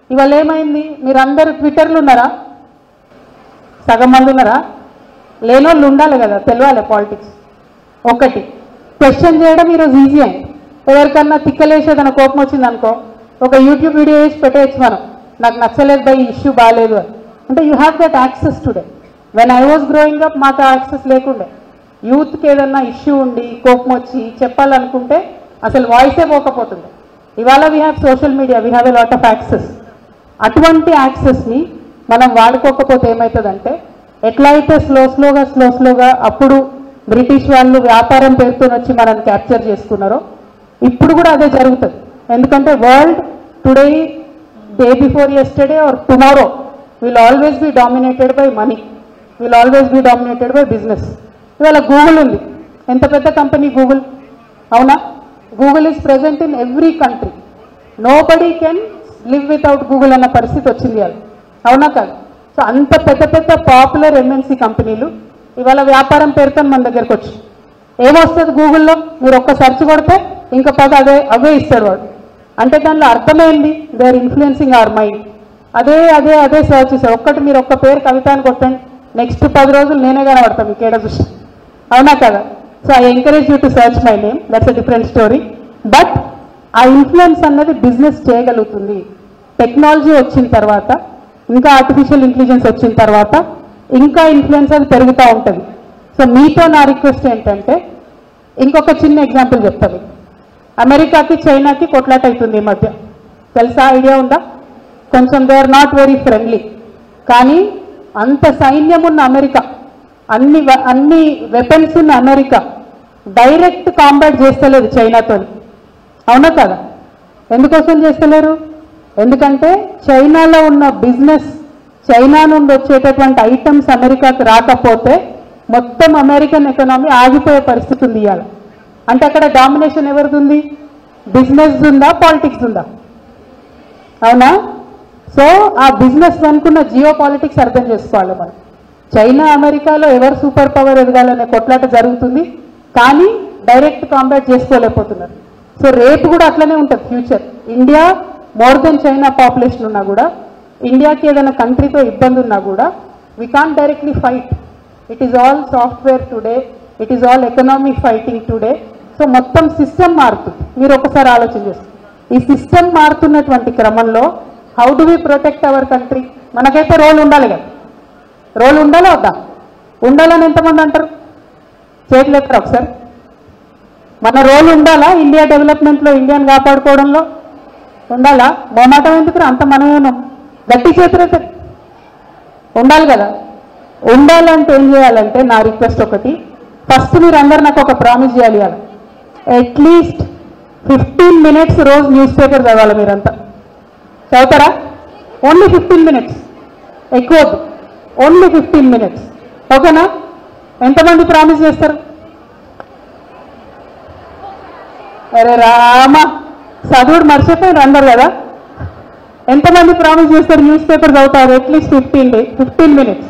ఇవాళ ఏమైంది మీరందరూ ట్విట్టర్లు ఉన్నారా సగం మంది ఉన్నారా లేనోళ్ళు ఉండాలి కదా తెలియాలి పాలిటిక్స్ ఒకటి క్వశ్చన్ చేయడం ఈరోజు ఈజీ అయింది ఎవరికన్నా తిక్కలేసి ఏదైనా కోపం వచ్చింది అనుకో ఒక యూట్యూబ్ వీడియో వేసి పెట్టేయచ్చు మనం నాకు నచ్చలేదు బై ఇష్యూ బాగాలేదు అని అంటే you have that access today when I was growing up మాకు యాక్సెస్ లేకుండే యూత్కి ఏదన్నా ఇష్యూ ఉండి కోపం వచ్చి చెప్పాలనుకుంటే అసలు వాయిసే పోకపోతుంది ఇవాళ we have social media we have a lot of access అటువంటి యాక్సెస్ని మనం వాడుకోకపోతే ఏమవుతుందంటే ఎట్లా అయితే స్లో స్లోగా స్లో స్లోగా అప్పుడు బ్రిటిష్ వాళ్ళు వ్యాపారం పేరుతో వచ్చి మనల్ని క్యాప్చర్ చేసుకున్నారో ఇప్పుడు కూడా అదే జరుగుతుంది ఎందుకంటే world today day before yesterday or tomorrow will always be dominated by money will always be dominated by business ఇవాళ గూగుల్ ఉంది ఎంత పెద్ద కంపెనీ గూగుల్ అవునా Google is present in every country nobody can live without Google అన్న పరిస్థితి వచ్చింది అది అవునా కాదు సో అంత పెద్ద పెద్ద పాపులర్ ఎంఎన్సీ కంపెనీలు ఇవాళ వ్యాపారం పేరుతో మన దగ్గరకు వచ్చి ఏమొస్తుంది గూగుల్లో మీరు ఒక్క సెర్చ్ కొడితే ఇంకా పది అదే అవే ఇస్తాడు వాడు అంటే దానిలో అర్థమైంది they are influencing our mind అదే అదే అదే సర్చ్ చేశారు ఒక్కటి మీరు ఒక్క పేరు కవిత అని కొట్టండి నెక్స్ట్ పది రోజులు నేనే కనబడతాను మీకు ఏడ చూసి అవునా కదా so I encourage you to search my name that's a different story but uh influence అన్నది బిజినెస్ చేయగలుగుతుంది టెక్నాలజీ వచ్చిన తర్వాత ఇంకా ఆర్టిఫిషియల్ ఇంటెలిజెన్స్ వచ్చిన తర్వాత ఇంకా ఇన్ఫ్లుయెన్స్ అది పెరుగుతూ ఉంటుంది సో మీతో నా రిక్వెస్ట్ ఏంటంటే ఇంకొక చిన్న ఎగ్జాంపుల్ చెప్తాను అమెరికాకి చైనాకి కొట్లాట అవుతుంది ఈ మధ్య తెలుసా ఐడియా ఉందా కొంచెం they are not very friendly కానీ అంత సైన్యం ఉన్న అమెరికా అన్ని వె- అన్ని వెపన్స్ ఉన్న అమెరికా డైరెక్ట్ కాంబాట్ చేస్తలేదు చైనాతో అవునా కదా ఎందుకోసం చేస్తలేరు ఎందుకంటే చైనాలో ఉన్న బిజినెస్ చైనా నుండి వచ్చేటటువంటి ఐటమ్స్ అమెరికాకి రాకపోతే మొత్తం అమెరికన్ ఎకనామీ ఆగిపోయే పరిస్థితి ఉంది ఇవాళ అంటే అక్కడ డామినేషన్ ఎవరిది ఉంది బిజినెస్ ఉందా పాలిటిక్స్ ఉందా అవునా సో ఆ బిజినెస్ అనుకున్న జియో పాలిటిక్స్ అర్థం చేసుకోవాలి మనం చైనా అమెరికాలో ఎవరు సూపర్ పవర్ ఎదగాలనే కొట్లాట జరుగుతుంది కానీ డైరెక్ట్ కాంబాట్ చేసుకోలేకపోతున్నారు సో రేపు కూడా అట్లనే ఉంటుంది future India more than China population ఉన్నా కూడా ఇండియాకి ఏదైనా కంట్రీతో ఇబ్బంది ఉన్నా కూడా we can directly fight it is all software today it is all economic fighting today so మొత్తం సిస్టమ్ మారుతుంది మీరు ఒకసారి ఆలోచన చేస్తారు ఈ సిస్టమ్ మారుతున్నటువంటి క్రమంలో how do we protect our country మనకైతే రోల్ ఉండాలి కదా రోల్ ఉండాలా వద్దా ఉండాలని ఎంతమంది అంటారు చేతులు ఎత్తారు ఒకసారి మన రోల్ ఉండాలా ఇండియా డెవలప్మెంట్లో ఇండియాని కాపాడుకోవడంలో ఉండాలా మొమాటం ఎందుకు అంత మనమేమో గట్టి చేతులైతే ఉండాలి కదా ఉండాలంటే ఏం చేయాలంటే నా రిక్వెస్ట్ ఒకటి ఫస్ట్ మీరు అందరు నాకు ఒక ప్రామిస్ చేయాలి ఇవాళ అట్లీస్ట్ ఫిఫ్టీన్ మినిట్స్ రోజు న్యూస్ పేపర్ చదవాలి మీరంతా చదువుతారా ఓన్లీ ఫిఫ్టీన్ మినిట్స్ ఎక్కువ వద్దు ఓన్లీ ఫిఫ్టీన్ మినిట్స్ ఓకేనా ఎంతమంది ప్రామిస్ చేస్తారు అరే రామ చదువుడు మర్చిపోయారు అందరు కదా ఎంతమంది ప్రామిస్ చేస్తారు న్యూస్ పేపర్ చదువుతారు at least fifteen day fifteen minutes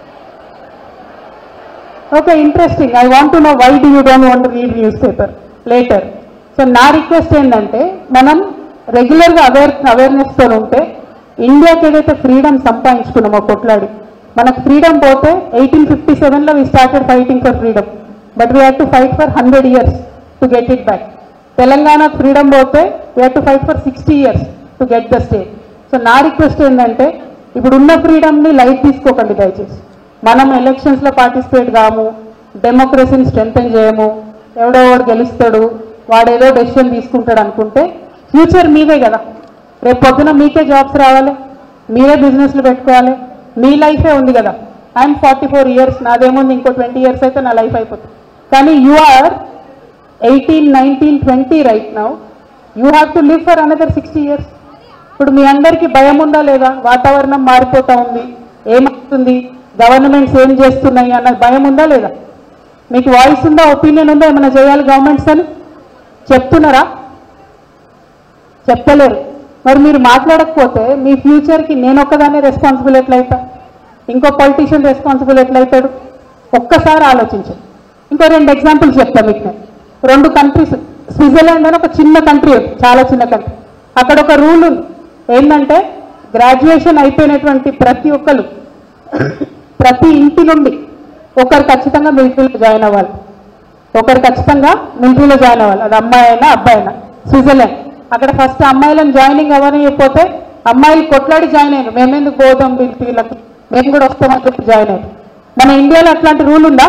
okay interesting I want to know why do you don't want read newspaper later so నా రిక్వెస్ట్ ఏంటంటే మనం రెగ్యులర్గా అవేర్ అవేర్నెస్తో ఉంటే ఇండియాకి ఏదైతే ఫ్రీడమ్ సంపాదించుకున్నామో కొట్లాడి మనకు ఫ్రీడమ్ పోతే ఎయిటీన్ ఫిఫ్టీ సెవెన్లో we started fighting for freedom but we have to fight for hundred years to get it back Telangana freedom పోతే we have to fight for sixty years to get the state so నా request ఏంటంటే ఇప్పుడు ఉన్న ఫ్రీడమ్ని light తీసుకోకండి దయచేసి మనం ఎలక్షన్స్లో participate కాము డెమోక్రసీని స్ట్రెంగ్తన్ చేయము ఎవడో వాడు గెలుస్తాడు వాడు ఏదో డెసిషన్ తీసుకుంటాడు అనుకుంటే ఫ్యూచర్ మీదే కదా రేపు పొద్దున మీకే జాబ్స్ రావాలి మీరే బిజినెస్లు పెట్టుకోవాలి మీ లైఫే ఉంది కదా ఐఎమ్ ఫార్టీ ఫోర్ ఇయర్స్ నాదేముంది ఇంకో ట్వంటీ ఇయర్స్ అయితే నా లైఫ్ అయిపోతుంది కానీ you are eighteen nineteen twenty right now you have to live for another sixty years ఇప్పుడు మీ అందరికీ భయం ఉందా లేదా వాతావరణం మారిపోతా ఉంది ఏమవుతుంది గవర్నమెంట్స్ ఏం చేస్తున్నాయి అన్న భయం ఉందా లేదా మీకు వాయిస్ ఉందా ఒపీనియన్ ఉందా ఏమైనా చేయాలి గవర్నమెంట్స్ అని చెప్తున్నారా చెప్పలేరు మరి మీరు మాట్లాడకపోతే మీ ఫ్యూచర్కి నేను ఒక్కదానే రెస్పాన్సిబుల్ ఎట్లయితా ఇంకో పొలిటీషియన్ రెస్పాన్సిబుల్ ఎట్లయితాడు ఒక్కసారి ఆలోచించండి ఇంకో రెండు ఎగ్జాంపుల్స్ చెప్తా మీకు నేను రెండు కంట్రీస్ స్విట్జర్లాండ్ అని ఒక చిన్న కంట్రీ చాలా చిన్న కంట్రీ అక్కడ ఒక రూల్ ఉంది ఏంటంటే గ్రాడ్యుయేషన్ అయిపోయినటువంటి ప్రతి ఒక్కరు ప్రతి ఇంటి నుండి ఒకరు ఖచ్చితంగా మిలిటరీలో జాయిన్ అవ్వాలి ఒకరు ఖచ్చితంగా మిలిటరీలో జాయిన్ అవ్వాలి అది అమ్మాయి అయినా అబ్బాయి అయినా స్విట్జర్లాండ్ అక్కడ ఫస్ట్ అమ్మాయిలను జాయినింగ్ అవ్వనిపోతే అమ్మాయిలు కొట్లాడి జాయిన్ అయ్యారు మేమెందుకు పోదాం మిలిటరీలకు మేము కూడా వస్తామని చెప్పి జాయిన్ అయ్యారు మన ఇండియాలో అట్లాంటి రూల్ ఉందా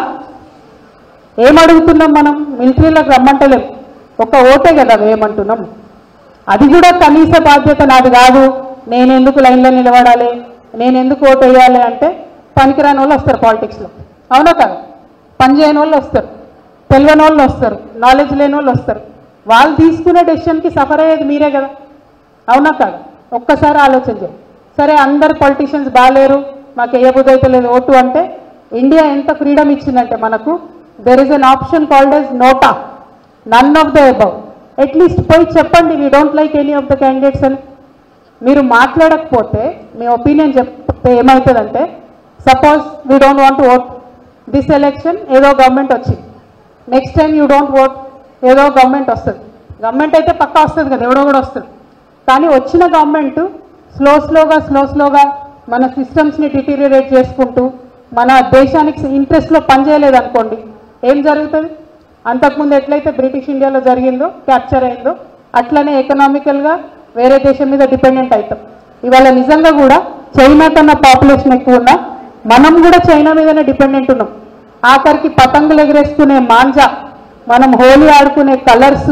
ఏం అడుగుతున్నాం మనం మిలిటరీలోకి రమ్మంటలేం ఒక ఓటే కదా వేయమంటున్నాం అది కూడా కనీస బాధ్యత నాది కాదు నేను ఎందుకు లైన్లో నిలబడాలి నేను ఎందుకు ఓటు వేయాలి అంటే పనికిరాని వాళ్ళు వస్తారు పాలిటిక్స్లో అవునా కదా పని చేయని వాళ్ళు వస్తారు తెలియని వాళ్ళు వస్తారు నాలెడ్జ్ లేని వాళ్ళు వస్తారు వాళ్ళు తీసుకునే డెసిషన్కి సఫర్ అయ్యేది మీరే కదా అవునా కాదు ఒక్కసారి ఆలోచన చేయండి సరే అందరు పొలిటీషియన్స్ బాగాలేరు మాకు వేయబుద్ధి అయితే లేదు ఓటు అంటే ఇండియా ఎంత ఫ్రీడమ్ ఇచ్చిందంటే మనకు there is an option called as NOTA none of the above at least పోయి చెప్పండి we don't like any of the candidates అని మీరు మాట్లాడకపోతే మీ ఒపీనియన్ చెప్తే ఏమవుతుందంటే suppose we don't want vote this election ఏదో గవర్నమెంట్ వచ్చింది next time you don't vote ఏదో గవర్నమెంట్ వస్తుంది గవర్నమెంట్ అయితే పక్కా వస్తుంది కదా ఎవడో కూడా వస్తుంది కానీ వచ్చిన గవర్నమెంట్ స్లో స్లోగా స్లో స్లోగా మన సిస్టమ్స్ని డిటీరియేట్ చేసుకుంటూ మన దేశానికి ఇంట్రెస్ట్లో పనిచేయలేదు అనుకోండి ఏం జరుగుతుంది అంతకుముందు ఎట్లయితే బ్రిటిష్ ఇండియాలో జరిగిందో క్యాప్చర్ అయిందో అట్లనే ఎకనామికల్గా వేరే దేశం మీద డిపెండెంట్ అవుతాం ఇవాళ నిజంగా కూడా చైనా కన్నా పాపులేషన్ ఎక్కువ ఉన్నా మనం కూడా చైనా మీదనే డిపెండెంట్ ఉన్నాం ఆఖరికి పతంగులు ఎగరేసుకునే మాంజా మనం హోలీ ఆడుకునే కలర్స్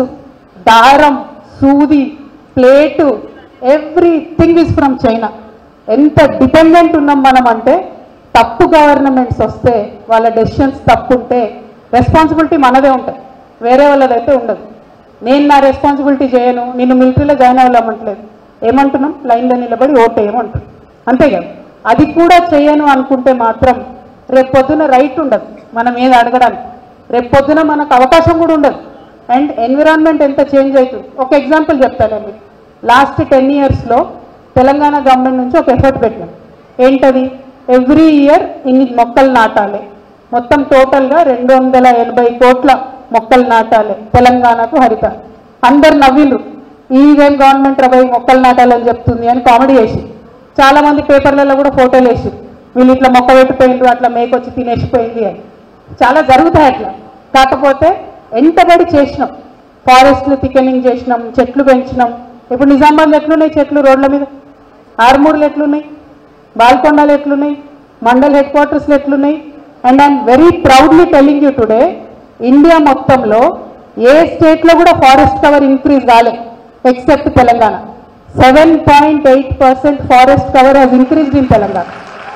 దారం సూది plate everything is from China ఎంత డిపెండెంట్ ఉన్నాం మనం అంటే తప్పు గవర్నమెంట్స్ వస్తే వాళ్ళ డెసిషన్స్ తప్పు ఉంటే రెస్పాన్సిబిలిటీ మనదే ఉంటుంది వేరే వాళ్ళదైతే ఉండదు నేను నా రెస్పాన్సిబిలిటీ చేయను నిన్ను మిలిటరీలో జాయిన్ అవ్వలేమంటలేదు ఏమంటున్నాం లైన్లో నిలబడి ఓటు వేయమంటున్నాం అంతే కదా అది కూడా చేయను అనుకుంటే మాత్రం రేపు పొద్దున రైట్ ఉండదు మనం ఏది అడగడానికి రేపు పొద్దున మనకు అవకాశం కూడా ఉండదు అండ్ ఎన్విరాన్మెంట్ ఎంత చేంజ్ అవుతుంది ఒక ఎగ్జాంపుల్ చెప్తాను మీకు లాస్ట్ టెన్ ఇయర్స్లో తెలంగాణ గవర్నమెంట్ నుంచి ఒక ఎఫర్ట్ పెట్టినాం ఏంటది ఎవ్రీ ఇయర్ ఇన్ని మొక్కలు నాటాలి మొత్తం టోటల్గా రెండు వందల ఎనభై కోట్ల మొక్కలు నాటాలి తెలంగాణకు హరిత అందరు నవ్విండ్రు ఈవేం గవర్నమెంట్ రవై మొక్కలు నాటాలని చెప్తుంది అని కామెడీ చేసి చాలా మంది పేపర్లలో కూడా ఫోటోలు వేసి వీళ్ళు ఇట్లా మొక్క పెట్టిపోయిండ్రు అట్లా మేకొచ్చి తినేసిపోయింది అని చాలా జరుగుతాయి అట్లా కాకపోతే ఎంతబడి చేసినాం ఫారెస్ట్లు థికెనింగ్ చేసినాం చెట్లు పెంచినాం ఇప్పుడు నిజామాబాద్లో ఎట్లున్నాయి చెట్లు రోడ్ల మీద ఆర్మూర్లు ఎట్లున్నాయి బాల్కొండలు ఎట్లున్నాయి మండల్ హెడ్ క్వార్టర్స్లు ఎట్లున్నాయి and I'm very proudly telling you today India మొత్తంలో ఏ స్టేట్లో కూడా ఫారెస్ట్ కవర్ ఇంక్రీజ్ కాలే except Telangana seven point eight percent forest cover has increased in Telangana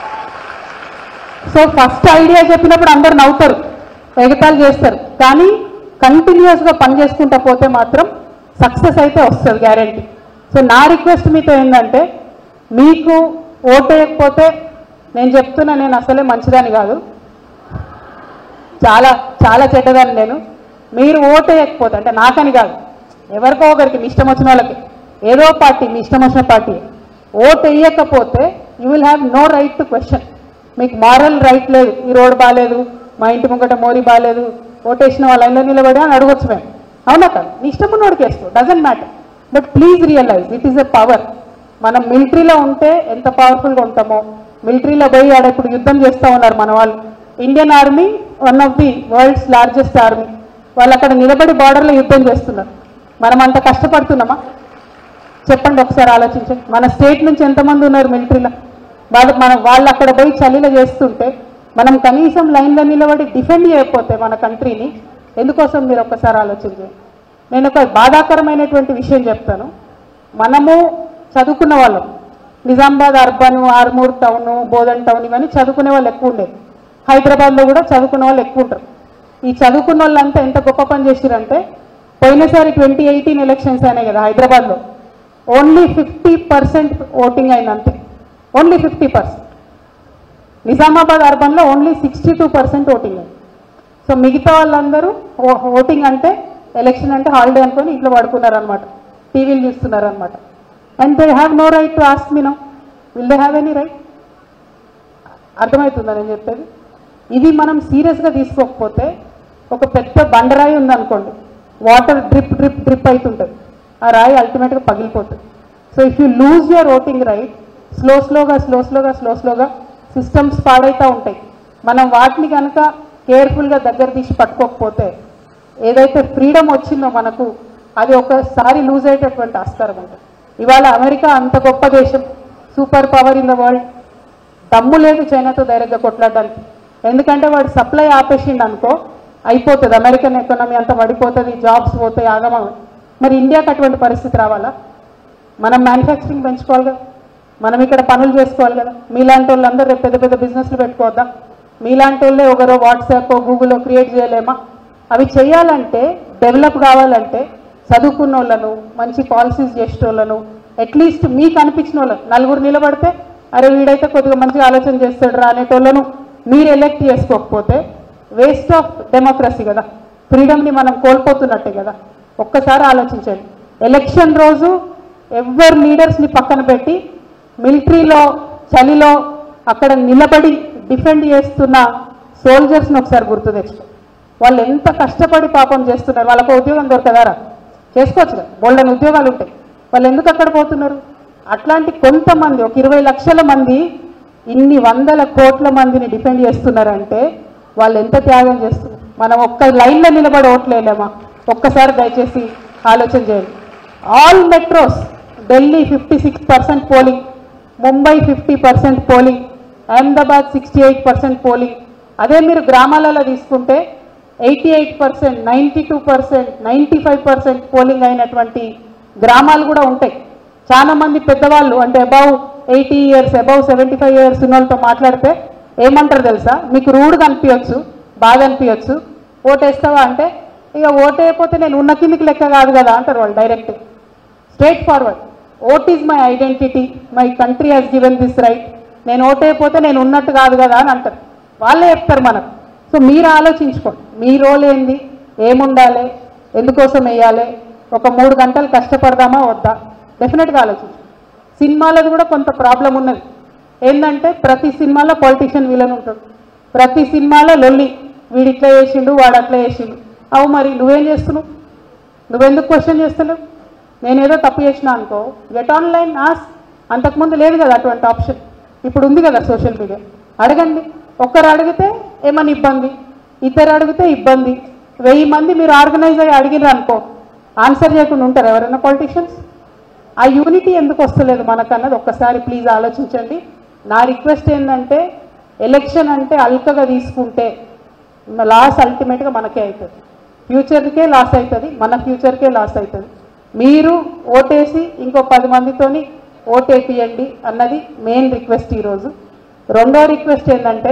so first idea చెప్పినప్పుడు అందరు నవ్వుతారు ఎగతాలు చేస్తారు కానీ కంటిన్యూస్గా పని చేసుకుంటా పోతే మాత్రం సక్సెస్ అయితే వస్తుంది గ్యారంటీ సో నా రిక్వెస్ట్ మీతో ఏంటంటే మీకు ఓటేయకపోతే నేను చెప్తున్నా నేను అసలే మంచిదాని కాదు చాలా చాలా చెడ్డదాన్ని నేను మీరు ఓటేయకపోతే అంటే నాకని కాదు ఎవరికో ఒకరికి మీ ఇష్టం వచ్చిన వాళ్ళకి ఏదో పార్టీ మీ ఇష్టం వచ్చిన పార్టీ ఓటు వేయకపోతే you will have no right to question మీకు మారల్ రైట్ లేదు ఈ రోడ్ బాగాలేదు మా ఇంటి ముంగట మోరీ బాగాలేదు ఓటేసిన వాళ్ళ లైన్లో నిలబడి అని అడగొచ్చు మేము అవునా కాదు నీ ఇష్టం ఉన్న వాడికి వేసుకో doesn't matter but please realise it is a power మనం మిలిటరీలో ఉంటే ఎంత పవర్ఫుల్గా ఉంటామో మిలిటరీలో పోయి ఆడ ఇప్పుడు యుద్ధం చేస్తూ ఉన్నారు మన వాళ్ళు Indian army one of the world's largest army వాళ్ళు అక్కడ నిలబడి బార్డర్లో యుద్ధం చేస్తున్నారు మనం అంత కష్టపడుతున్నామా చెప్పండి ఒకసారి ఆలోచించండి మన స్టేట్ నుంచి ఎంతమంది ఉన్నారు మిలిటరీలో వాళ్ళు మన వాళ్ళు అక్కడ పోయి చలిలో చేస్తుంటే మనం కనీసం లైన్లో నిలబడి డిఫెండ్ చేయకపోతే మన కంట్రీని ఎందుకోసం మీరు ఒక్కసారి ఆలోచించండి నేను ఒక బాధాకరమైనటువంటి విషయం చెప్తాను మనము చదువుకున్న వాళ్ళం Nizamabad urban Armoor town Bodhan town ఇవన్నీ చదువుకునే వాళ్ళు ఎక్కువ ఉండేది హైదరాబాద్లో కూడా చదువుకునే వాళ్ళు ఎక్కువ ఉంటారు ఈ చదువుకున్న వాళ్ళంతా ఎంత గొప్ప పని చేసిరంటే పోయినసారి ట్వంటీ ఎయిటీన్ ఎలక్షన్స్ అయినాయి కదా హైదరాబాద్లో ఓన్లీ ఫిఫ్టీ పర్సెంట్ ఓటింగ్ అయింది అంతే ఓన్లీ ఫిఫ్టీ పర్సెంట్ నిజామాబాద్ అర్బన్లో only sixty two percent voting అయింది సో మిగతా వాళ్ళందరూ ఓ- ఓటింగ్ అంటే ఎలక్షన్ అంటే హాలిడే అనుకొని ఇంట్లో పడుకున్నారనమాట టీవీలు చూస్తున్నారనమాట and they have no right to ask me no will they have any right అర్థమవుతుందా నేను చెప్పేది ఇది మనం సీరియస్గా తీసుకోకపోతే ఒక పెద్ద బండరాయి ఉందనుకోండి వాటర్ డ్రిప్ డ్రిప్ డ్రిప్ అవుతుంటుంది ఆ రాయి అల్టిమేట్గా పగిలిపోతుంది so if you lose your voting right slow స్లోగా స్లో స్లోగా స్లో స్లోగా సిస్టమ్స్ పాడైతూ ఉంటాయి మనం వాటిని కనుక కేర్ఫుల్గా దగ్గర తీసి పట్టుకోకపోతే ఏదైతే ఫ్రీడమ్ వచ్చిందో మనకు అది ఒకసారి లూజ్ అయ్యేటటువంటి ఆస్కారం ఉంటుంది ఇవాళ అమెరికా అంత గొప్ప దేశం super power in the world దమ్ము లేదు చైనాతో డైరెక్ట్గా కొట్లాడడానికి ఎందుకంటే వాడు సప్లై ఆపేసిండు అనుకో అయిపోతుంది అమెరికన్ ఎకానమీ అంతా పడిపోతుంది జాబ్స్ పోతాయి ఆగమం మరి ఇండియాకి అటువంటి పరిస్థితి రావాలా మనం మ్యానుఫ్యాక్చరింగ్ పెంచుకోవాలి కదా మనం ఇక్కడ పనులు చేసుకోవాలి కదా మీలాంటి వాళ్ళందరూ రేపు పెద్ద పెద్ద బిజినెస్లు పెట్టుకోవద్దా మీలాంటి వాళ్ళే ఒకరో వాట్సాప్ గూగుల్లో క్రియేట్ చేయలేమా అవి చేయాలంటే డెవలప్ కావాలంటే చదువుకున్న వాళ్ళను మంచి పాలసీస్ చేసిన వాళ్ళను అట్లీస్ట్ మీకు అనిపించిన వాళ్ళను నలుగురు నిలబడితే అరే వీడైతే కొద్దిగా మంచిగా ఆలోచన చేస్తాడు రా అనేటోళ్ళను మీరు ఎలెక్ట్ చేసుకోకపోతే వేస్ట్ ఆఫ్ డెమోక్రసీ కదా ఫ్రీడమ్ని మనం కోల్పోతున్నట్టే కదా ఒక్కసారి ఆలోచించండి ఎలక్షన్ రోజు ఎవరు లీడర్స్ని పక్కన పెట్టి మిలిటరీలో చలిలో అక్కడ నిలబడి డిఫెండ్ చేస్తున్న సోల్జర్స్ని ఒకసారి గుర్తు తెచ్చుకో వాళ్ళు ఎంత కష్టపడి పాపం చేస్తున్నారు వాళ్ళకు ఉద్యోగం దొరకదారా చేసుకోవచ్చు కదా బోల్డని ఉద్యోగాలు ఉంటాయి వాళ్ళు ఎందుకు అక్కడ పోతున్నారు అట్లాంటి కొంతమంది ఒక ఇరవై లక్షల మంది ఇన్ని వందల కోట్ల మందిని డిఫెండ్ చేస్తున్నారంటే వాళ్ళు ఎంత త్యాగం చేస్తున్నారు మనం ఒక్క లైన్లో నిలబడి ఓట్లేలేమా ఒక్కసారి దయచేసి ఆలోచన చేయండి all metros Delhi fifty six percent polling Mumbai fifty percent polling Ahmedabad sixty eight percent polling అదే మీరు గ్రామాలలో తీసుకుంటే eighty eight percent ninety two percent ninety five percent polling అయినటువంటి గ్రామాలు కూడా ఉంటాయి చాలా మంది పెద్దవాళ్ళు అంటే above eighty years above seventy five years ఉన్న వాళ్ళతో మాట్లాడితే ఏమంటారు తెలుసా మీకు రూడ్గా అనిపించచ్చు బాగా అనిపించచ్చు ఓటేస్తావా అంటే ఇక ఓటేయకపోతే నేను ఉన్న కిందికి లెక్క కాదు కదా అంటారు వాళ్ళు direct straightforward vote is my identity my country has given this right నేను ఓటైపోతే నేను ఉన్నట్టు కాదు కదా అని అంటారు వాళ్ళే చెప్తారు మనకు సో మీరు ఆలోచించుకోండి మీ రోల్ ఏంది ఏముండాలి ఎందుకోసం వేయాలి ఒక మూడు గంటలు కష్టపడదామా వద్దా డెఫినెట్గా ఆలోచించు సినిమాలది కూడా కొంత ప్రాబ్లం ఉన్నది ఏంటంటే ప్రతి సినిమాలో పొలిటీషియన్ విలన్ ఉంటాడు ప్రతి సినిమాలో లొల్లి వీడు ఇట్లా చేసిండు వాడు అట్లా చేసిండు అవు మరి నువ్వేం చేస్తున్నావు నువ్వెందుకు క్వశ్చన్ చేస్తలేవు నేనేదో తప్పు చేసినా అనుకో గెట్ ఆన్లైన్ ఆస్ అంతకుముందు లేదు కదా అటువంటి ఆప్షన్ ఇప్పుడు ఉంది కదా సోషల్ మీడియా అడగండి ఒక్కరు అడిగితే ఏమని ఇబ్బంది ఇద్దరు అడిగితే ఇబ్బంది వెయ్యి మంది మీరు ఆర్గనైజ్ అయ్యి అడిగిర్రు అనుకో ఆన్సర్ చేయకుండా ఉంటారు ఎవరైనా పొలిటీషియన్స్ ఆ యూనిటీ ఎందుకు వస్తలేదు మనకన్నది ఒక్కసారి ప్లీజ్ ఆలోచించండి నా రిక్వెస్ట్ ఏంటంటే ఎలక్షన్ అంటే అల్కగా తీసుకుంటే లాస్ అల్టిమేట్గా మనకే అవుతుంది ఫ్యూచర్కే లాస్ అవుతుంది మన ఫ్యూచర్కే లాస్ అవుతుంది మీరు ఓటేసి ఇంకో పది మందితోని ఓటేపియండి అన్నది మెయిన్ రిక్వెస్ట్ ఈరోజు రెండో రిక్వెస్ట్ ఏంటంటే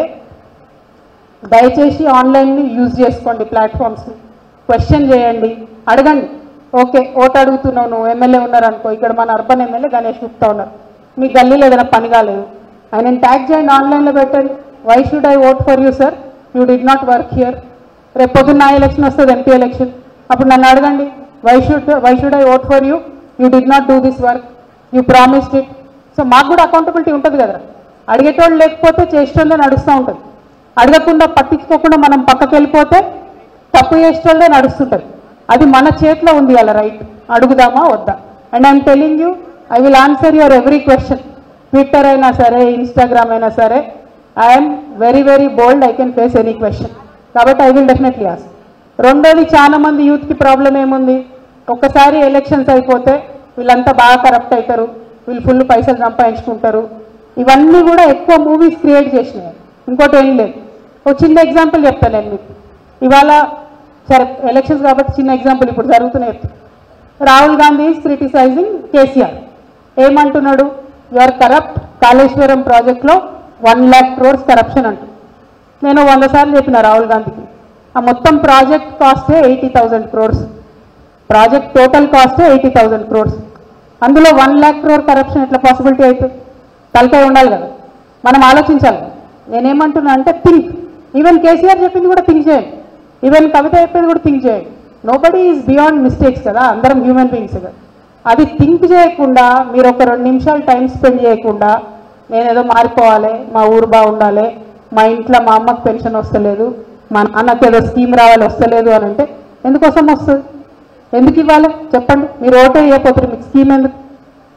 దయచేసి ఆన్లైన్ని యూజ్ చేసుకోండి ప్లాట్ఫామ్స్ని క్వశ్చన్ చేయండి అడగండి ఓకే ఓటు అడుగుతున్నావు నువ్వు ఎమ్మెల్యే ఉన్నారనుకో ఇక్కడ మన అర్బన్ ఎమ్మెల్యే గణేష్ గుప్తా ఉన్నారు మీ గల్లీలో ఏదైనా పని కాలేదు ఆయన ట్యాగ్ చేయండి ఆన్లైన్లో పెట్టండి why should I vote for you sir you did not work here రేపు పొద్దున్న నా ఎలక్షన్ వస్తుంది ఎంపీ ఎలక్షన్ అప్పుడు నన్ను అడగండి why should why should I vote for you you did not do this work you promised it so మాకు కూడా accountability ఉంటుంది కదా అడిగేటోళ్ళు లేకపోతే చేసేటోళ్ళే నడుస్తూ ఉంటుంది అడగకుండా పట్టించుకోకుండా మనం పక్కకి వెళ్ళిపోతే తప్పు చేసేటోళ్ళే నడుస్తుంటుంది అది మన చేతిలో ఉంది అలా రైట్ అడుగుదామా వద్దా and I'm telling you I will answer your every question Twitter అయినా సరే ఇన్స్టాగ్రామ్ అయినా సరే I'm very very bold I can face any question కాబట్టి ఐ విల్ డెఫినెట్లీ ఆస్ రెండోది చాలా మంది యూత్కి ప్రాబ్లం ఏముంది ఒక్కసారి ఎలక్షన్స్ అయిపోతే వీళ్ళంతా బాగా కరప్ట్ అవుతారు వీళ్ళు ఫుల్ పైసలు సంపాదించుకుంటారు ఇవన్నీ కూడా ఎక్కువ మూవీస్ క్రియేట్ చేసినాయి ఇంకోటి ఏం లేదు ఒక చిన్న ఎగ్జాంపుల్ చెప్తాను నేను మీకు ఇవాళ సరే ఎలక్షన్స్ కాబట్టి చిన్న ఎగ్జాంపుల్ ఇప్పుడు జరుగుతున్నాయి Rahul Gandhi is criticising KCR ఏమంటున్నాడు యువర్ కరప్ట్ కాళేశ్వరం ప్రాజెక్ట్లో వన్ ల్యాక్ క్రోర్స్ కరప్షన్ అంటూ నేను వంద సార్లు చెప్పిన రాహుల్ గాంధీకి ఆ మొత్తం ప్రాజెక్ట్ కాస్టే eighty thousand crores project total cost eighty thousand crores అందులో వన్ ల్యాక్ క్రోర్ కరప్షన్ ఎట్లా పాసిబిలిటీ అవుతుంది తలకాయ ఉండాలి కదా మనం ఆలోచించాలి కదా. నేనేమంటున్నా అంటే థింక్ ఈవెన్ కేసీఆర్ చెప్పింది కూడా థింక్ చేయండి ఈవెన్ కవిత చెప్పింది కూడా థింక్ చేయండి nobody is beyond mistakes కదా అందరం హ్యూమన్ బీయింగ్స్ కదా అది థింక్ చేయకుండా మీరు ఒక రెండు నిమిషాలు టైం స్పెండ్ చేయకుండా నేనేదో మారిపోవాలి మా ఊరు బాగుండాలి మా ఇంట్లో మా అమ్మకి పెన్షన్ వస్తలేదు మా నాన్నకి ఏదో స్కీమ్ రావాలి వస్తలేదు అని అంటే ఎందుకోసం వస్తుంది ఎందుకు ఇవ్వాలి చెప్పండి మీరు ఓటే ఇవ్వకపోతే మీకు స్కీమ్ ఎందుకు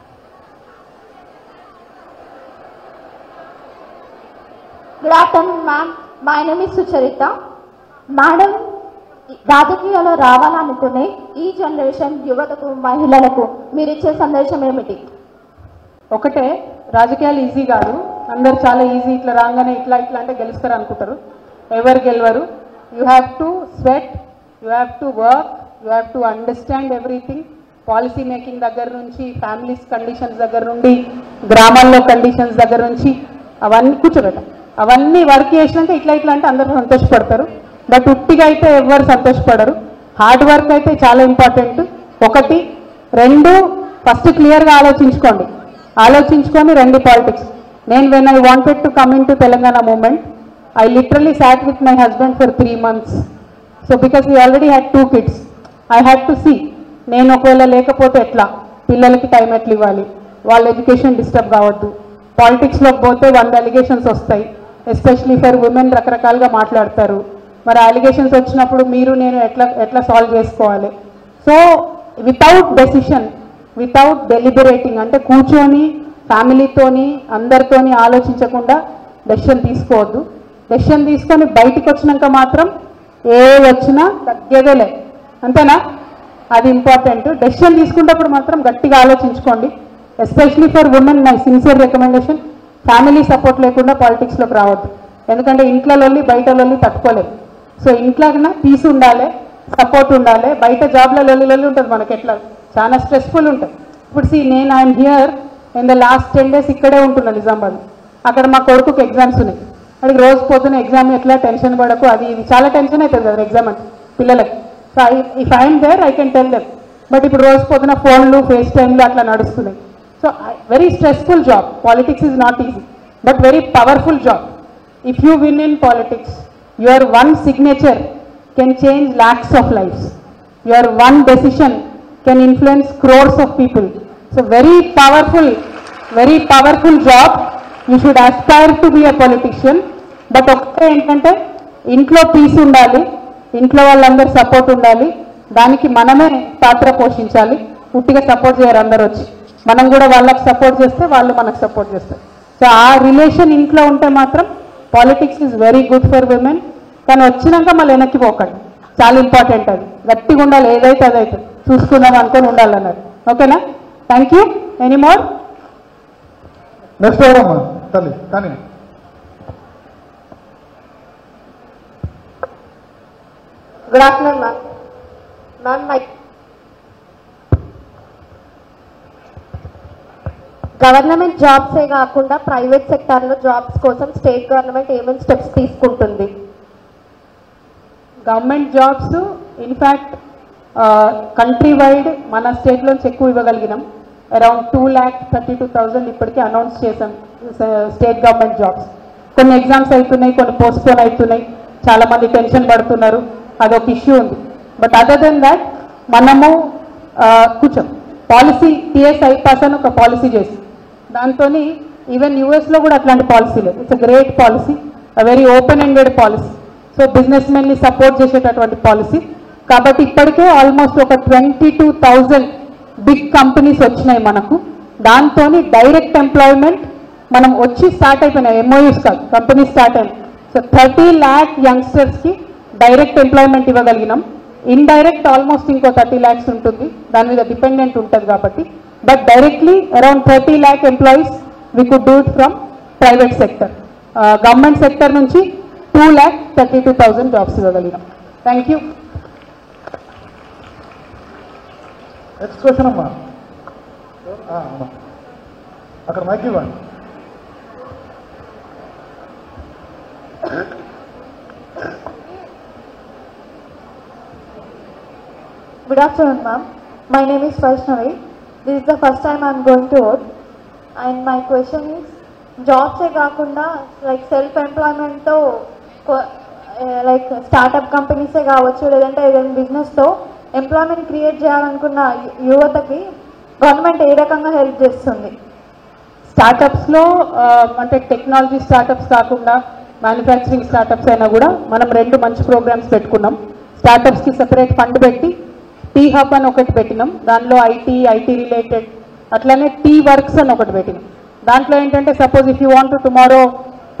good afternoon ma'am my name is Sucharita madam రాజకీయాల్లో రావాలనుకునే ఈ జనరేషన్ యువతకు మహిళలకు మీరు ఇచ్చే సందేశం ఏమిటి ఒకటే రాజకీయాలు ఈజీ కాదు అందరు చాలా ఈజీ ఇట్లా రాగానే ఇట్లా ఇట్లా అంటే గెలుస్తారు అనుకుంటారు ఎవరు గెలవరు you have to sweat you have to work you have to understand everything policy making దగ్గర నుంచి ఫ్యామిలీస్ కండిషన్స్ దగ్గర నుండి గ్రామాల్లో కండిషన్స్ దగ్గర నుంచి అవన్నీ కూర్చోబెట్ట అవన్నీ వర్క్ చేసినాక ఇట్లా ఇట్లా అంటే అందరూ సంతోషపడతారు బట్ ఉట్టిగా అయితే ఎవరు సంతోషపడరు హార్డ్ వర్క్ అయితే చాలా ఇంపార్టెంట్ ఒకటి రెండు ఫస్ట్ క్లియర్గా ఆలోచించుకోండి ఆలోచించుకొని రండి పాలిటిక్స్ నేను when I wanted to come in to Telangana movement I literally sat with my husband for three months so because we already had two kids I had to see నేను ఒకవేళ లేకపోతే ఎట్లా పిల్లలకి టైం ఎట్లా ఇవ్వాలి వాళ్ళ ఎడ్యుకేషన్ డిస్టర్బ్ కావద్దు పాలిటిక్స్లోకి పోతే వంద అలిగేషన్స్ వస్తాయి ఎస్పెషలీ ఫర్ ఉమెన్ రకరకాలుగా మాట్లాడతారు మరి అలిగేషన్స్ వచ్చినప్పుడు మీరు నేను ఎట్లా ఎట్లా సాల్వ్ చేసుకోవాలి so without decision without deliberating అంటే కూర్చొని ఫ్యామిలీతోని అందరితోని ఆలోచించకుండా డెసిషన్ తీసుకోవద్దు డెసిషన్ తీసుకొని బయటికి వచ్చినాక మాత్రం ఏ వచ్చినా తగ్గేదే లేదు అంతేనా అది ఇంపార్టెంట్ డెసిషన్ తీసుకున్నప్పుడు మాత్రం గట్టిగా ఆలోచించుకోండి especially for women my sincere recommendation family support లేకుండా పాలిటిక్స్లోకి రావద్దు ఎందుకంటే ఇంట్లో లొల్లి బయట లొల్లి తట్టుకోలేదు సో ఇంట్లో పీస్ ఉండాలి సపోర్ట్ ఉండాలి బయట జాబ్లో లొల్లి లొల్లి ఉంటుంది మనకి ఎట్లా చాలా స్ట్రెస్ఫుల్ ఉంటుంది ఇప్పుడు సి నేను I'm here in the last ten days ఇక్కడే ఉంటున్నా నిజామాబాద్ అక్కడ మా కొడుకుకి ఎగ్జామ్స్ ఉన్నాయి అడిగి రోజు పోతున్న ఎగ్జామ్ ఎట్లా టెన్షన్ పడకు అది ఇది చాలా టెన్షన్ అవుతుంది కదా ఎగ్జామ్ అంటే పిల్లలకి so I if I'm there I can tell them but ఇప్పుడు రోజు పొద్దున ఫోన్లు ఫేస్ టైమ్లు అట్లా నడుస్తున్నాయి so very stressful job politics is not easy but very powerful job if you win in politics your one signature can change lakhs of lives your one decision can influence crores of people. So very powerful, very powerful job. You should aspire to be a politician. But ఒక్కటే ఏంటంటే ఇంట్లో piece ఉండాలి ఇంట్లో వాళ్ళందరూ support ఉండాలి దానికి మనమే పాత్ర పోషించాలి పుట్టిగా సపోర్ట్ చేయరు అందరు వచ్చి మనం కూడా వాళ్ళకి సపోర్ట్ చేస్తే వాళ్ళు మనకు సపోర్ట్ చేస్తారు సో ఆ రిలేషన్ ఇంట్లో ఉంటే మాత్రం politics is very good for women కానీ వచ్చినాక మళ్ళీ వెనక్కి పోకండి చాలా ఇంపార్టెంట్ అది గట్టిగా ఉండాలి ఏదైతే అదైతే చూసుకుందాం అనుకొని ఉండాలన్నారు ఓకేనా thank you any more next ఎవరమ్మా తల్లి కానీ good afternoon ma'am ma'am my government జాబ్సే కాకుండా ప్రైవేట్ సెక్టార్లో జాబ్స్ కోసం స్టేట్ గవర్నమెంట్ ఏమేమి స్టెప్స్ తీసుకుంటుంది government jobs in fact country wide మన స్టేట్లోంచి ఎక్కువ ఇవ్వగలిగినాం around two lakh thirty two thousand ఇప్పటికీ అనౌన్స్ చేశాం స్టేట్ గవర్నమెంట్ జాబ్స్ కొన్ని ఎగ్జామ్స్ అవుతున్నాయి కొన్ని పోస్ట్పోన్ అవుతున్నాయి చాలా మంది టెన్షన్ పడుతున్నారు అదొక ఇష్యూ ఉంది బట్ అదర్ దెన్ దాట్ మనము ఆ, కూర్చోం పాలసీ టిఎస్ ఐపాస్ అని ఒక పాలసీ చేసి దాంతో ఈవెన్ యూఎస్లో కూడా అట్లాంటి పాలసీ లేదు it's a great policy very open ended policy so business మెన్ని సపోర్ట్ చేసేటటువంటి పాలసీ కాబట్టి ఇప్పటికే ఆల్మోస్ట్ ఒక twenty two thousand big companies వచ్చినాయి మనకు దాంతో డైరెక్ట్ ఎంప్లాయ్మెంట్ మనం వచ్చి స్టార్ట్ అయిపోయినాయి ఎంఓయూస్ కాదు కంపెనీ స్టార్ట్ అయినాయి సో థర్టీ ల్యాక్ యంగ్స్టర్స్కి డైరెక్ట్ ఎంప్లాయ్మెంట్ ఇవ్వగలిగినాం ఇండైరెక్ట్ ఆల్మోస్ట్ ఇంకో థర్టీ ల్యాక్స్ ఉంటుంది దాని మీద డిపెండెంట్ ఉంటుంది కాబట్టి but directly around thirty lakh employees we could do it from private sector government sector నుంచి two lakh thirty two thousand jobs ఇవ్వగలిగినాం థ్యాంక్ యూ నెక్స్ట్ క్వశ్చన్ అమ్మా ఆ, అమ్మా అక్కడ మైక్ ఇవ్వండి Good afternoon, ma'am. My name is Vaishnavi. This is the first time I'm going to vote. And my question is, జాబ్సే కాకుండా like self ఎంప్లాయ్మెంట్తో like startup కంపెనీసే కావచ్చు లేదంటే ఏదైనా బిజినెస్తో ఎంప్లాయ్మెంట్ క్రియేట్ చేయాలనుకున్న యు- యువతకి గవర్నమెంట్ ఏ రకంగా హెల్ప్ చేస్తుంది స్టార్టప్స్లో అంటే టెక్నాలజీ స్టార్టప్స్ కాకుండా మ్యానుఫ్యాక్చరింగ్ స్టార్టప్స్ అయినా కూడా మనం రెండు మంచి ప్రోగ్రామ్స్ పెట్టుకున్నాం స్టార్టప్స్కి సెపరేట్ ఫండ్ పెట్టి టీ హబ్ అని ఒకటి పెట్టినాం దానిలో ఐటీ ఐటీ రిలేటెడ్ అట్లనే టీ వర్క్స్ అని ఒకటి పెట్టినాం దాంట్లో ఏంటంటే suppose if you want tomorrow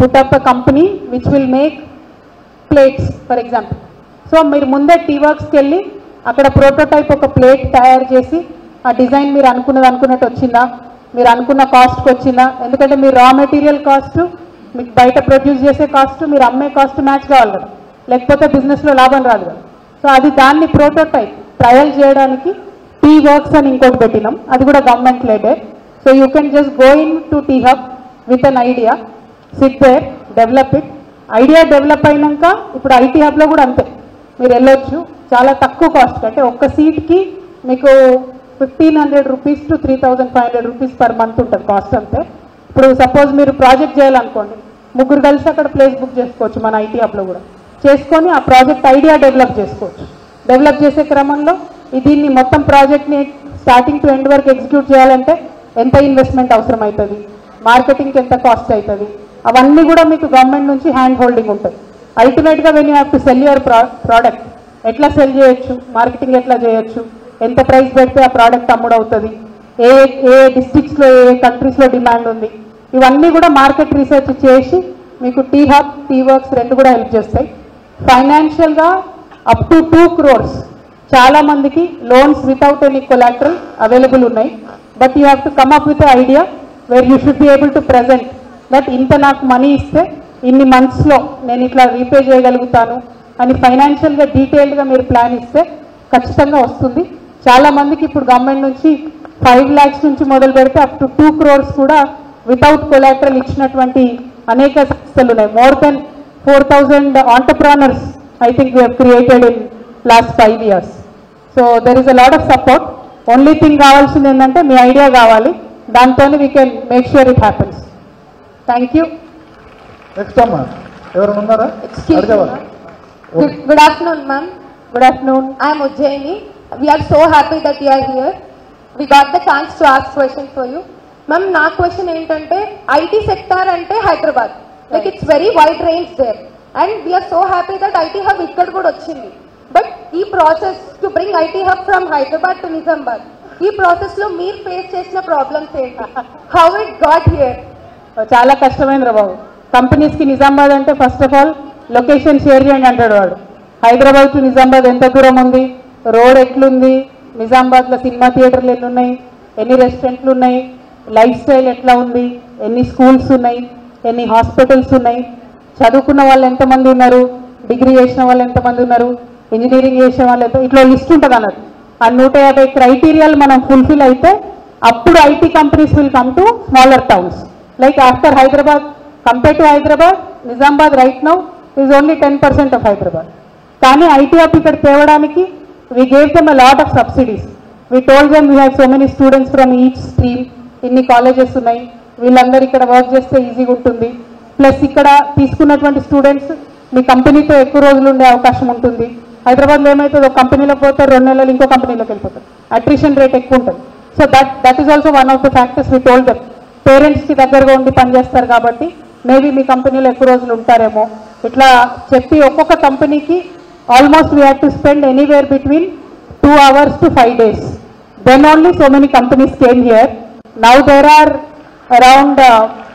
put up a company which will make plates for example so మీరు ముందే టీ వర్క్స్కి వెళ్ళి అక్కడ ప్రోటోటైప్ ఒక ప్లేట్ తయారు చేసి ఆ డిజైన్ మీరు అనుకున్నది అనుకున్నట్టు వచ్చిందా మీరు అనుకున్న కాస్ట్కి వచ్చిందా ఎందుకంటే మీరు రా మెటీరియల్ కాస్ట్ మీకు బయట ప్రొడ్యూస్ చేసే కాస్ట్ మీరు అమ్మే కాస్ట్ మ్యాచ్ కావాలి కదా లేకపోతే బిజినెస్లో లాభం రాదు కదా సో అది దాన్ని ప్రోటోటైప్ ట్రయల్ చేయడానికి టీ వర్క్స్ అని ఇంకోటి పెట్టినాం అది కూడా గవర్నమెంట్ లేడే so you can just go into T Hub with an idea sit there develop it idea develop అయినాక ఇప్పుడు ఐటీ హబ్లో కూడా అంతే మీరు వెళ్ళొచ్చు చాలా తక్కువ కాస్ట్ అంటే ఒక్క సీట్కి మీకు fifteen hundred rupees to three thousand five hundred rupees per month ఉంటుంది కాస్ట్ అంతే ఇప్పుడు సపోజ్ మీరు ప్రాజెక్ట్ చేయాలనుకోండి ముగ్గురు కలిసి అక్కడ ప్లేస్ బుక్ చేసుకోవచ్చు మన ఐటీ హబ్లో కూడా చేసుకొని ఆ ప్రాజెక్ట్ ఐడియా డెవలప్ చేసుకోవచ్చు డెవలప్ చేసే క్రమంలో ఈ దీన్ని మొత్తం ప్రాజెక్ట్ని స్టార్టింగ్ టు ఎండ్ వరకు ఎగ్జిక్యూట్ చేయాలంటే ఎంత ఇన్వెస్ట్మెంట్ అవసరం అవుతుంది మార్కెటింగ్కి ఎంత కాస్ట్ అవుతుంది అవన్నీ కూడా మీకు గవర్నమెంట్ నుంచి హ్యాండ్ హోల్డింగ్ ఉంటుంది అల్టిమేట్గా when you have to sell your product ఎట్లా సెల్ చేయొచ్చు మార్కెటింగ్ ఎట్లా చేయొచ్చు ఎంత ప్రైస్ పెడితే ఆ ప్రోడక్ట్ అమ్ముడవుతుంది ఏ ఏ డిస్ట్రిక్ట్స్లో ఏ కంట్రీస్లో డిమాండ్ ఉంది ఇవన్నీ కూడా మార్కెట్ రీసెర్చ్ చేసి మీకు టీ హబ్ టీ వర్క్స్ రెండు కూడా హెల్ప్ చేస్తాయి ఫైనాన్షియల్గా అప్ టు టూ క్రోర్స్ చాలా మందికి loans without any collateral available ఉన్నాయి but you have to come up with idea where you should be able to present that ఇంత నాకు మనీ ఇస్తే ఇన్ని మంత్స్లో నేను ఇట్లా రీపే చేయగలుగుతాను అని ఫైనాన్షియల్గా డీటెయిల్డ్గా మీరు ప్లాన్ ఇస్తే ఖచ్చితంగా వస్తుంది చాలా మందికి ఇప్పుడు గవర్నమెంట్ నుంచి ఫైవ్ ల్యాక్స్ నుంచి మొదలు పెడితే అప్ టు టూ క్రోర్స్ కూడా వితౌట్ కొలాటరల్ ఇచ్చినటువంటి అనేక సంస్థలు ఉన్నాయి more than four thousand entrepreneurs I think we created in last five years so there is a lot of support only thing కావాల్సింది ఏంటంటే మీ ఐడియా కావాలి దాంతోనే we can make sure it happens thank you next అమ్మా ఎవరైనా ఉన్నారా Excuse me, అడిగేవారు ma'am. Good, good afternoon, ma'am. Good afternoon I am Ujjaini. We are so happy that you are here. We got the chance to ask questions for you. Ma'am నా question ఏంటంటే IT sector అంటే Hyderabad like it's very wide range there and we are so happy that IT hub ఇక్కడ కూడా వచ్చింది but ఈ process to bring IT hub from Hyderabad to Nizamabad ఈ process లో మీరు ఫేస్ చేసిన ప్రాబ్లమ్స్ ఏంటి హౌ ఇట్ గాట్ హియర్ చాలా కష్టమైంది రా బాబు కంపెనీస్కి నిజామాబాద్ అంటే first of all location share చేయండి అంటాడు వాడు హైదరాబాద్ టు నిజామాబాద్ ఎంత దూరం ఉంది రోడ్ ఎట్లుంది నిజామాబాద్లో సినిమా థియేటర్లు ఎన్ని ఉన్నాయి ఎన్ని రెస్టారెంట్లు ఉన్నాయి లైఫ్ స్టైల్ ఎట్లా ఉంది ఎన్ని స్కూల్స్ ఉన్నాయి ఎన్ని హాస్పిటల్స్ ఉన్నాయి చదువుకున్న వాళ్ళు ఎంతమంది ఉన్నారు డిగ్రీ చేసిన వాళ్ళు ఎంతమంది ఉన్నారు ఇంజనీరింగ్ చేసిన వాళ్ళు ఎంత ఇట్లా లిస్ట్ ఉంటుంది అన్నట్టు ఆ నూట యాభై క్రైటీరియాలు మనం ఫుల్ఫిల్ అయితే అప్పుడు IT companies will come to smaller towns like after Hyderabad compare to Hyderabad Nizamabad right now is only ten percent of Hyderabad కానీ ఐటీ హబ్ ఇక్కడ తేవడానికి we gave them a lot of subsidies we told them we have so many students from each stream ఇన్ని colleges ఉన్నాయి వీళ్ళందరూ ఇక్కడ work చేస్తే ఈజీగా ఉంటుంది ప్లస్ ఇక్కడ తీసుకున్నటువంటి స్టూడెంట్స్ మీ కంపెనీతో ఎక్కువ రోజులు ఉండే అవకాశం ఉంటుంది హైదరాబాద్లో ఏమవుతుంది ఒక కంపెనీలో పోతారు రెండు నెలలు ఇంకో కంపెనీలోకి వెళ్ళిపోతారు అట్రిషన్ రేట్ ఎక్కువ ఉంటుంది so that that is also one of the factors we told them పేరెంట్స్కి దగ్గరగా ఉండి పనిచేస్తారు కాబట్టి మేబీ మీ కంపెనీలో ఎక్కువ రోజులు ఉంటారేమో ఇట్లా చెప్పి ఒక్కొక్క కంపెనీకి almost we have to spend anywhere between two hours to five days then only so many companies came here now there are around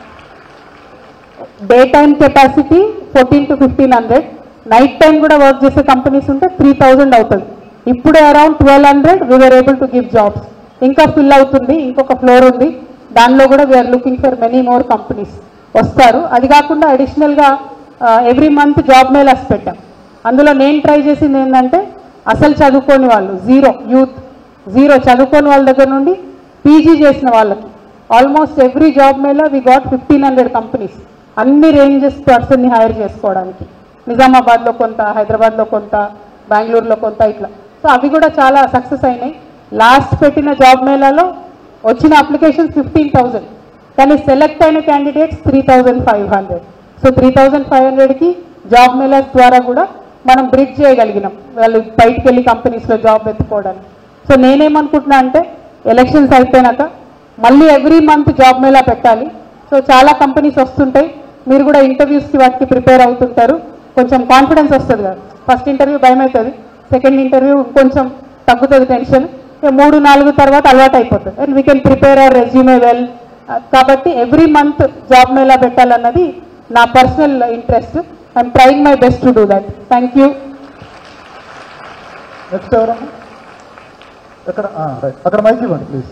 day time capacity fourteen to fifteen hundred night time కూడా work చేసే companies ఉంటే three thousand అవుతుంది ఇప్పుడే around twelve hundred we are able to give jobs ఇంకా fill అవుతుంది ఇంకొక floor ఉంది దానిలో కూడా we are looking for many more companies వస్తారు అది కాకుండా అడిషనల్గా ఎవ్రీ మంత్ జాబ్ మేళాస్ పెట్టాం అందులో నేను ట్రై చేసింది ఏంటంటే అసలు చదువుకోని వాళ్ళు జీరో యూత్ జీరో చదువుకోని వాళ్ళ దగ్గర నుండి పీజీ చేసిన వాళ్ళకి almost every job mela we got fifteen hundred companies అన్ని రేంజెస్ పర్సన్ని హైర్ చేసుకోవడానికి నిజామాబాద్లో కొంత హైదరాబాద్లో కొంత బెంగళూరులో కొంత ఇట్లా సో అవి కూడా చాలా సక్సెస్ అయినాయి లాస్ట్ పెట్టిన జాబ్ మేళాలో వచ్చిన అప్లికేషన్స్ ఫిఫ్టీన్ థౌజండ్ కానీ సెలెక్ట్ అయిన candidates three thousand five hundred so three thousand five హండ్రెడ్కి జాబ్ మేళాస్ ద్వారా కూడా మనం బ్రిడ్జ్ చేయగలిగినాం వాళ్ళు బయటికి వెళ్ళి కంపెనీస్లో జాబ్ వెతుక్కోవడానికి సో నేనేమనుకుంటున్నా అంటే ఎలక్షన్స్ అయిపోయినాక మళ్ళీ ఎవ్రీ మంత్ జాబ్ మేళా పెట్టాలి సో చాలా కంపెనీస్ వస్తుంటాయి మీరు కూడా ఇంటర్వ్యూస్కి వాటికి ప్రిపేర్ అవుతుంటారు కొంచెం కాన్ఫిడెన్స్ వస్తుంది కదా ఫస్ట్ ఇంటర్వ్యూ భయం అవుతుంది సెకండ్ ఇంటర్వ్యూ కొంచెం తగ్గుతుంది టెన్షన్ ఇక మూడు నాలుగు తర్వాత అలవాటు అయిపోతుంది and we can prepare our resume well కాబట్టి ఎవ్రీ మంత్ జాబ్ మేళా పెట్టాలన్నది నా personal interest I'm trying my best to do that thank you next ఎవరమ్మా ఎక్కడ రైట్ అక్కడ మైక్ ఇవ్వండి ప్లీజ్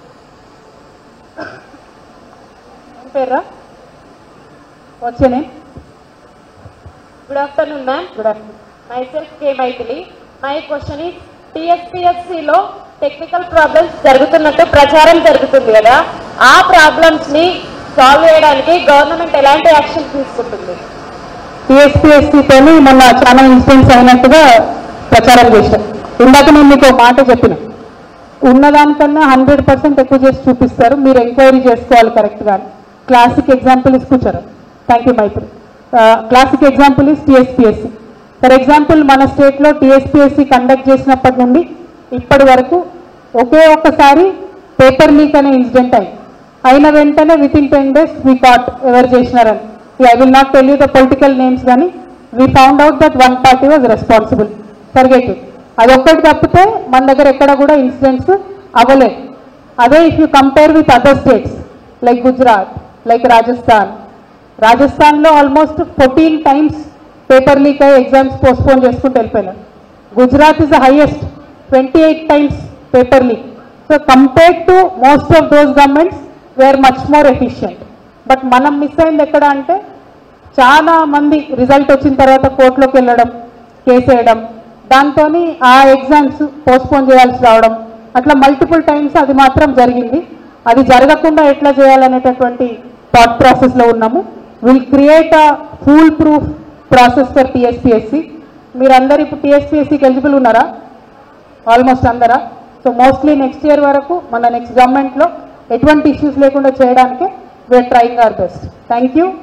పేర్రా వచ్చేనే Good afternoon, ma'am. Good afternoon Myself K. Maithili. My question is, TSPSC లో టెక్నికల్ ప్రాబ్లమ్స్ జరుగుతున్నట్టు ప్రచారం జరుగుతుంది కదా ఆ ప్రాబ్లమ్స్ ని సాల్వ్ చేయడానికి గవర్నమెంట్ ఎలాంటి యాక్షన్ తీసుకుంటుంది టీఎస్పీఎస్సీతోని మొన్న చాలా ఇన్సిడెంట్స్ అయినట్టుగా ప్రచారం చేశాం ఇందాక నేను మీకు ఒక మాట చెప్పిన ఉన్నదానికన్నా హండ్రెడ్ పర్సెంట్ ఎక్కువ చేసి చూపిస్తారు మీరు ఎంక్వైరీ చేసుకోవాలి కరెక్ట్గా క్లాసిక్ ఎగ్జాంపుల్ ఇస్ కూర్చోరు thank you Maitri classic example is TSPSC for example మన స్టేట్లో టీఎస్పీఎస్సీ కండక్ట్ చేసినప్పటి నుండి ఇప్పటి వరకు ఒకే ఒక్కసారి పేపర్ లీక్ అనే ఇన్సిడెంట్ అయింది అయిన వెంటనే within ten days we caught ఎవరు చేసినారని I will not tell you the political names కానీ we found out that one party was responsible forget it అదొక్కటి తప్పితే మన దగ్గర ఎక్కడ కూడా ఇన్సిడెంట్స్ అవ్వలేదు అదే if you compare with other states like Gujarat like Rajasthan రాజస్థాన్లో almost fourteen times paper leak అయ్యి ఎగ్జామ్స్ పోస్ట్పోన్ చేసుకుంటూ వెళ్ళిపోయినారు Gujarat is the highest twenty eight times paper leak so compared to most of those governments were much more efficient but మనం miss అయింది ఎక్కడ అంటే చాలా మంది రిజల్ట్ వచ్చిన తర్వాత కోర్టులోకి వెళ్ళడం కేసు వేయడం దాంతో ఆ ఎగ్జామ్స్ పోస్ట్పోన్ చేయాల్సి రావడం అట్లా మల్టిపుల్ టైమ్స్ అది మాత్రం జరిగింది అది జరగకుండా ఎట్లా చేయాలనేటటువంటి థాట్ ప్రాసెస్లో ఉన్నాము will create a fool proof process for TSPSC మీరందరూ ఇప్పుడు టీఎస్పీఎస్సికి ఎలిజిబుల్ ఉన్నారా ఆల్మోస్ట్ అందరా సో మోస్ట్లీ నెక్స్ట్ ఇయర్ వరకు మన నెక్స్ట్ గవర్నమెంట్లో ఎటువంటి ఇష్యూస్ లేకుండా చేయడానికి we are trying our best thank you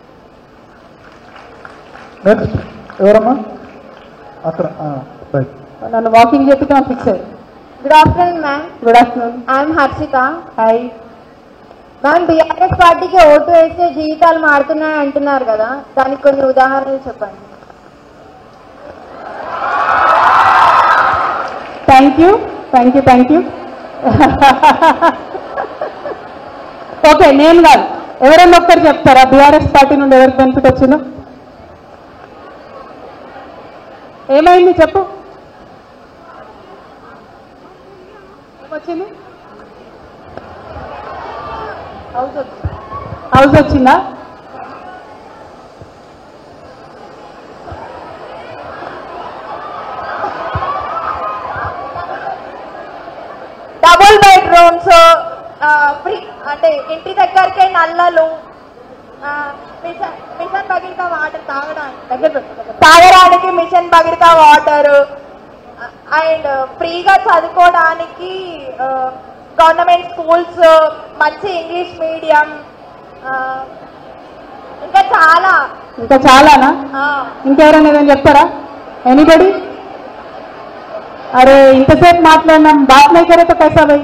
next ఎవరమ్మా అక్కడ రైట్ నన్ను వాకింగ్ చెప్పితే ఫిక్స్ అయ్యి Good afternoon, ma'am. Good afternoon I am Harshita. Hi ma'am BRS పార్టీకి ఓటు వేస్తే జీవితాలు మారుతున్నాయి అంటున్నారు కదా దానికి కొన్ని ఉదాహరణలు చెప్పండి thank you thank you thank you okay నేను కాదు ఎవరన్నా ఒక్కరు చెప్తారా బీఆర్ఎస్ పార్టీ నుండి ఎవరికి బెనిఫిట్ వచ్చిందో ఏమైంది చెప్పు ఏమొచ్చింది హౌస్ వచ్చింది హౌస్ వచ్చిందా డబుల్ బెడ్రూమ్స్ ఫ్రీ అంటే ఇంటి దగ్గరకే నల్లలు ఆ, మిషన్ మిషన్ భగీరథ వాటర్ తాగడానికి దగ్గర పెట్టు. తాగడానికి మిషన్ భగీరథ వాటర్ అండ్ ఫ్రీగా చదువుకోవడానికి గవర్నమెంట్ స్కూల్స్ మంచి ఇంగ్లీష్ మీడియం ఇంకా చాలా ఇంకా చాలానా ఆ, ఇంకెవరైనా ఏదైనా చెప్తారా ఎనీబడి అరే ఇంతసేపు మాట్లాడినాం బాత్ नहीं करे तो कैसा भाई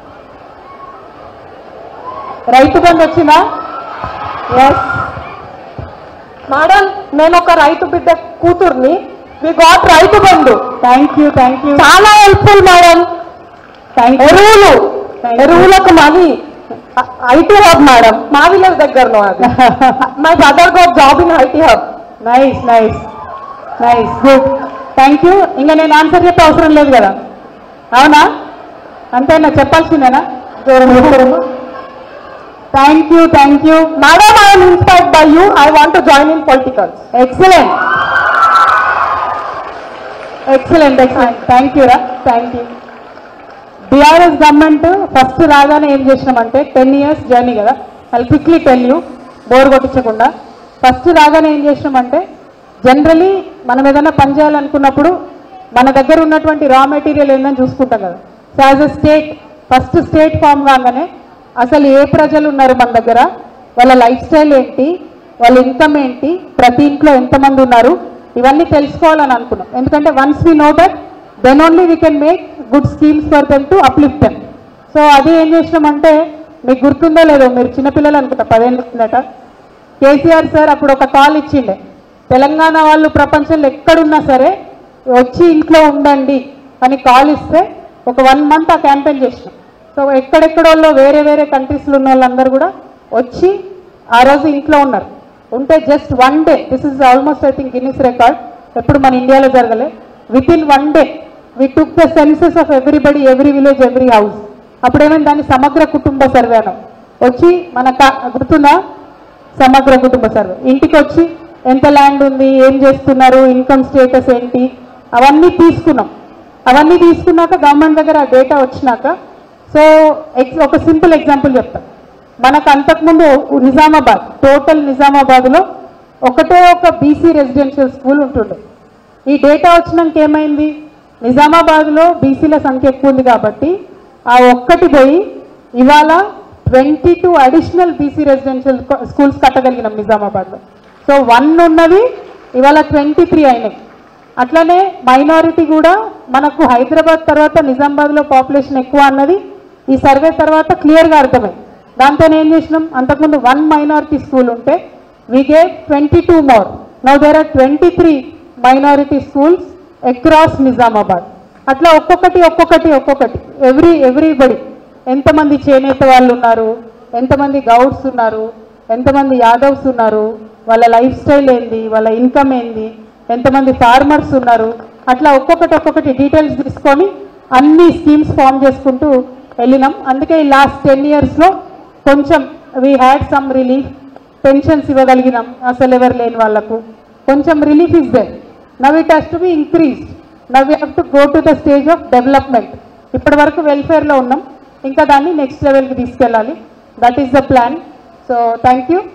రైతు బంధు వచ్చిందా ఎస్ మేడం నేను ఒక రైతు బిడ్డ కూతుర్ని we got Rythu Bandhu thank you thank you చాలా హెల్ప్ఫుల్ మేడం ఎరువులు ఎరువులకు మాది ఐటీ హబ్ మేడం మా విలేజ్ దగ్గరలో అది my brother got job in IT hub nice nice nice good thank you ఇంకా నేను ఆన్సర్ చెప్పే అవసరం లేదు కదా అవునా అంతేనా చెప్పాల్సిందేనా thank you thank you madam I'm inspired by you I want to join in political excellent excellent excellent thank you రా thank you BRS government first రాగానే ఏం చేసినామంటే టెన్ ఇయర్స్ జర్నీ కదా I quickly tell you bore కొట్టించకుండా first రాగానే ఏం చేసినామంటే generally మనం ఏదైనా పని చేయాలనుకున్నప్పుడు మన దగ్గర ఉన్నటువంటి రా మెటీరియల్ ఏందని చూసుకుంటాం కదా so as a state first state form కాగానే అసలు ఏ ప్రజలు ఉన్నారు మన దగ్గర వాళ్ళ లైఫ్ స్టైల్ ఏంటి వాళ్ళ ఇన్కమ్ ఏంటి ప్రతి ఇంట్లో ఎంతమంది ఉన్నారు ఇవన్నీ తెలుసుకోవాలని అనుకున్నాం ఎందుకంటే once we know that then only we can make good schemes for them to uplift them so అది ఏం చేసినామంటే మీకు గుర్తుందో లేదో మీరు చిన్నపిల్లలు అనుకుంటా పదేళ్ళు కిందట కేసీఆర్ సార్ అప్పుడు ఒక కాల్ ఇచ్చిండే తెలంగాణ వాళ్ళు ప్రపంచంలో ఎక్కడున్నా సరే వచ్చి ఇంట్లో ఉండండి అని కాల్ ఇస్తే ఒక వన్ మంత్ ఆ క్యాంపెయిన్ చేసినాం సో ఎక్కడెక్కడోళ్ళు వేరే వేరే కంట్రీస్లో ఉన్న వాళ్ళందరూ కూడా వచ్చి ఆ రోజు ఇంట్లో ఉన్నారు ఉంటే just one day this is almost I think Guinness record ఎప్పుడు మన ఇండియాలో జరగలే within one day we took the census of everybody every village every house అప్పుడేమైంది దాన్ని సమగ్ర కుటుంబ సర్వే అనం వచ్చి మన కా- గుర్తుందా సమగ్ర కుటుంబ సర్వే ఇంటికి వచ్చి ఎంత ల్యాండ్ ఉంది ఏం చేస్తున్నారు ఇన్కమ్ స్టేటస్ ఏంటి అవన్నీ తీసుకున్నాం అవన్నీ తీసుకున్నాక గవర్నమెంట్ దగ్గర ఆ డేటా వచ్చినాక సో ఎక్స్ ఒక సింపుల్ ఎగ్జాంపుల్ చెప్తాం మనకు అంతకుముందు నిజామాబాద్ టోటల్ నిజామాబాద్లో ఒకటే ఒక బీసీ రెసిడెన్షియల్ స్కూల్ ఉంటుండే ఈ డేటా వచ్చినాక ఏమైంది నిజామాబాద్లో బీసీల సంఖ్య ఎక్కువ ఉంది కాబట్టి ఆ ఒక్కటి పోయి ఇవాళ twenty two additional BC residential schools కట్టగలిగినాం నిజామాబాద్లో సో వన్ ఉన్నవి ఇవాళ ట్వంటీ త్రీ అయినాయి అట్లనే మైనారిటీ కూడా మనకు హైదరాబాద్ తర్వాత నిజామాబాద్లో పాపులేషన్ ఎక్కువ అన్నది ఈ సర్వే తర్వాత క్లియర్గా అర్థమైంది దాంతో ఏం చేసినాం అంతకుముందు వన్ మైనారిటీ స్కూల్ ఉంటే we gave twenty two more now there are twenty three minority schools across Nizamabad అట్లా ఒక్కొక్కటి ఒక్కొక్కటి ఒక్కొక్కటి ఎవ్రీ ఎవ్రీబడి ఎంతమంది చేనేత వాళ్ళు ఉన్నారు ఎంతమంది గౌడ్స్ ఉన్నారు ఎంతమంది యాదవ్స్ ఉన్నారు వాళ్ళ లైఫ్ స్టైల్ ఏంది వాళ్ళ ఇన్కమ్ ఏంది ఎంతమంది ఫార్మర్స్ ఉన్నారు అట్లా ఒక్కొక్కటి ఒక్కొక్కటి డీటెయిల్స్ తీసుకొని అన్ని స్కీమ్స్ ఫామ్ చేసుకుంటూ వెళ్ళినాం అందుకే ఈ లాస్ట్ టెన్ ఇయర్స్లో కొంచెం we had some relief pensions ఇవ్వగలిగినాం అసలు ఎవరు లేని వాళ్ళకు కొంచెం relief is there now it has to be increase now we have to go to the stage of development ఇప్పటి వరకు వెల్ఫేర్లో ఉన్నాం ఇంకా దాన్ని నెక్స్ట్ లెవెల్కి తీసుకెళ్ళాలి that is the plan so thank you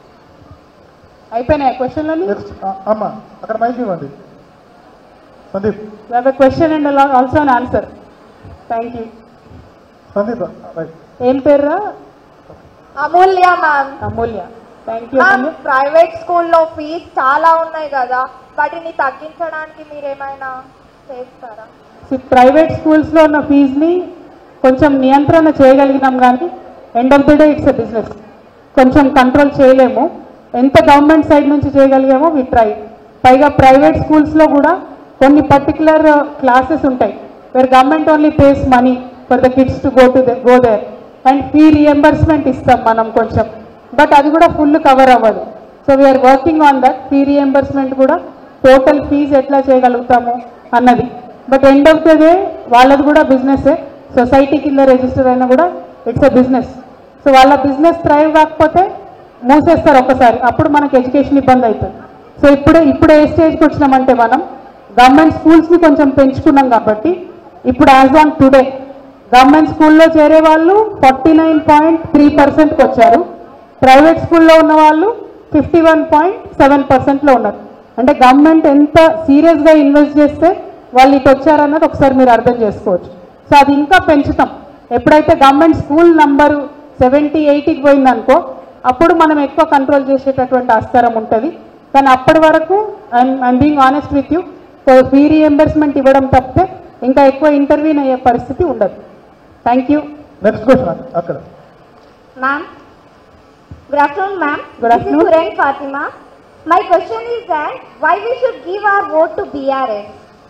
అయిపోయినాయి క్వశ్చన్లని నెక్స్ట్ అమ్మ అక్కడ మైక్ ఇవ్వండి Sandeep We have a question and also an answer. Thank you. Sandeep right ఏం పేర్రా Amulya ma'am Amulya thank you ma'am private స్కూల్లో ఫీజ్ చాలా ఉన్నాయి కదా వాటిని తగ్గించడానికి మీరు ఏమైనా చేస్తారా ప్రైవేట్ స్కూల్స్లో ఉన్న ఫీజుని కొంచెం నియంత్రణ చేయగలిగినాం కానీ end of the day it's a business కొంచెం కంట్రోల్ చేయలేము ఎంత గవర్నమెంట్ సైడ్ నుంచి చేయగలిగామో వి ట్రై పైగా ప్రైవేట్ స్కూల్స్లో కూడా కొన్ని పర్టికులర్ క్లాసెస్ ఉంటాయి where government only pays money for the kids to go to the go there and fee reimbursement ఇస్తాం మనం కొంచెం బట్ అది కూడా ఫుల్ కవర్ అవ్వదు so we are working on that fee reimbursement కూడా టోటల్ ఫీజు ఎట్లా చేయగలుగుతాము అన్నది but end of the day వాళ్ళది కూడా బిజినెసే సొసైటీ కింద రిజిస్టర్ అయినా కూడా ఇట్స్ ఎ బిజినెస్ సో వాళ్ళ బిజినెస్ థ్రైవ్ కాకపోతే మూసేస్తారు ఒక్కసారి అప్పుడు మనకి ఎడ్యుకేషన్ ఇబ్బంది అవుతుంది సో ఇప్పుడు ఇప్పుడు ఏ స్టేజ్కి వచ్చినామంటే మనం గవర్నమెంట్ స్కూల్స్ని కొంచెం పెంచుకున్నాం కాబట్టి ఇప్పుడు యాజ్ ఆన్ టుడే గవర్నమెంట్ స్కూల్లో చేరే వాళ్ళు ఫార్టీ నైన్ పాయింట్ త్రీ పర్సెంట్కి వచ్చారు ప్రైవేట్ స్కూల్లో ఉన్న వాళ్ళు ఫిఫ్టీ వన్ పాయింట్ సెవెన్ పర్సెంట్లో ఉన్నారు అంటే గవర్నమెంట్ ఎంత సీరియస్గా ఇన్వెస్ట్ చేస్తే వాళ్ళు ఇటు వచ్చారన్నది ఒకసారి మీరు అర్థం చేసుకోవచ్చు సో అది ఇంకా పెంచుతాం ఎప్పుడైతే గవర్నమెంట్ స్కూల్ నంబరు సెవెంటీ ఎయిటీకి పోయిందనుకో అప్పుడు మనం ఎక్కువ కంట్రోల్ చేసేటటువంటి ఆస్కారం ఉంటుంది కానీ అప్పటి వరకు I'm I'm being honest with you fee reimbursement ఇవ్వడం తప్పితే ఇంకా ఎక్కువ ఇంటర్వ్యూన్ అయ్యే పరిస్థితి ఉండదు థ్యాంక్ యూ నెక్స్ట్ క్వశ్చన్ అక్కడ Ma'am, good afternoon, ma'am. Good This afternoon. is Suren Fatima. My question is that why we should give our vote to BRS?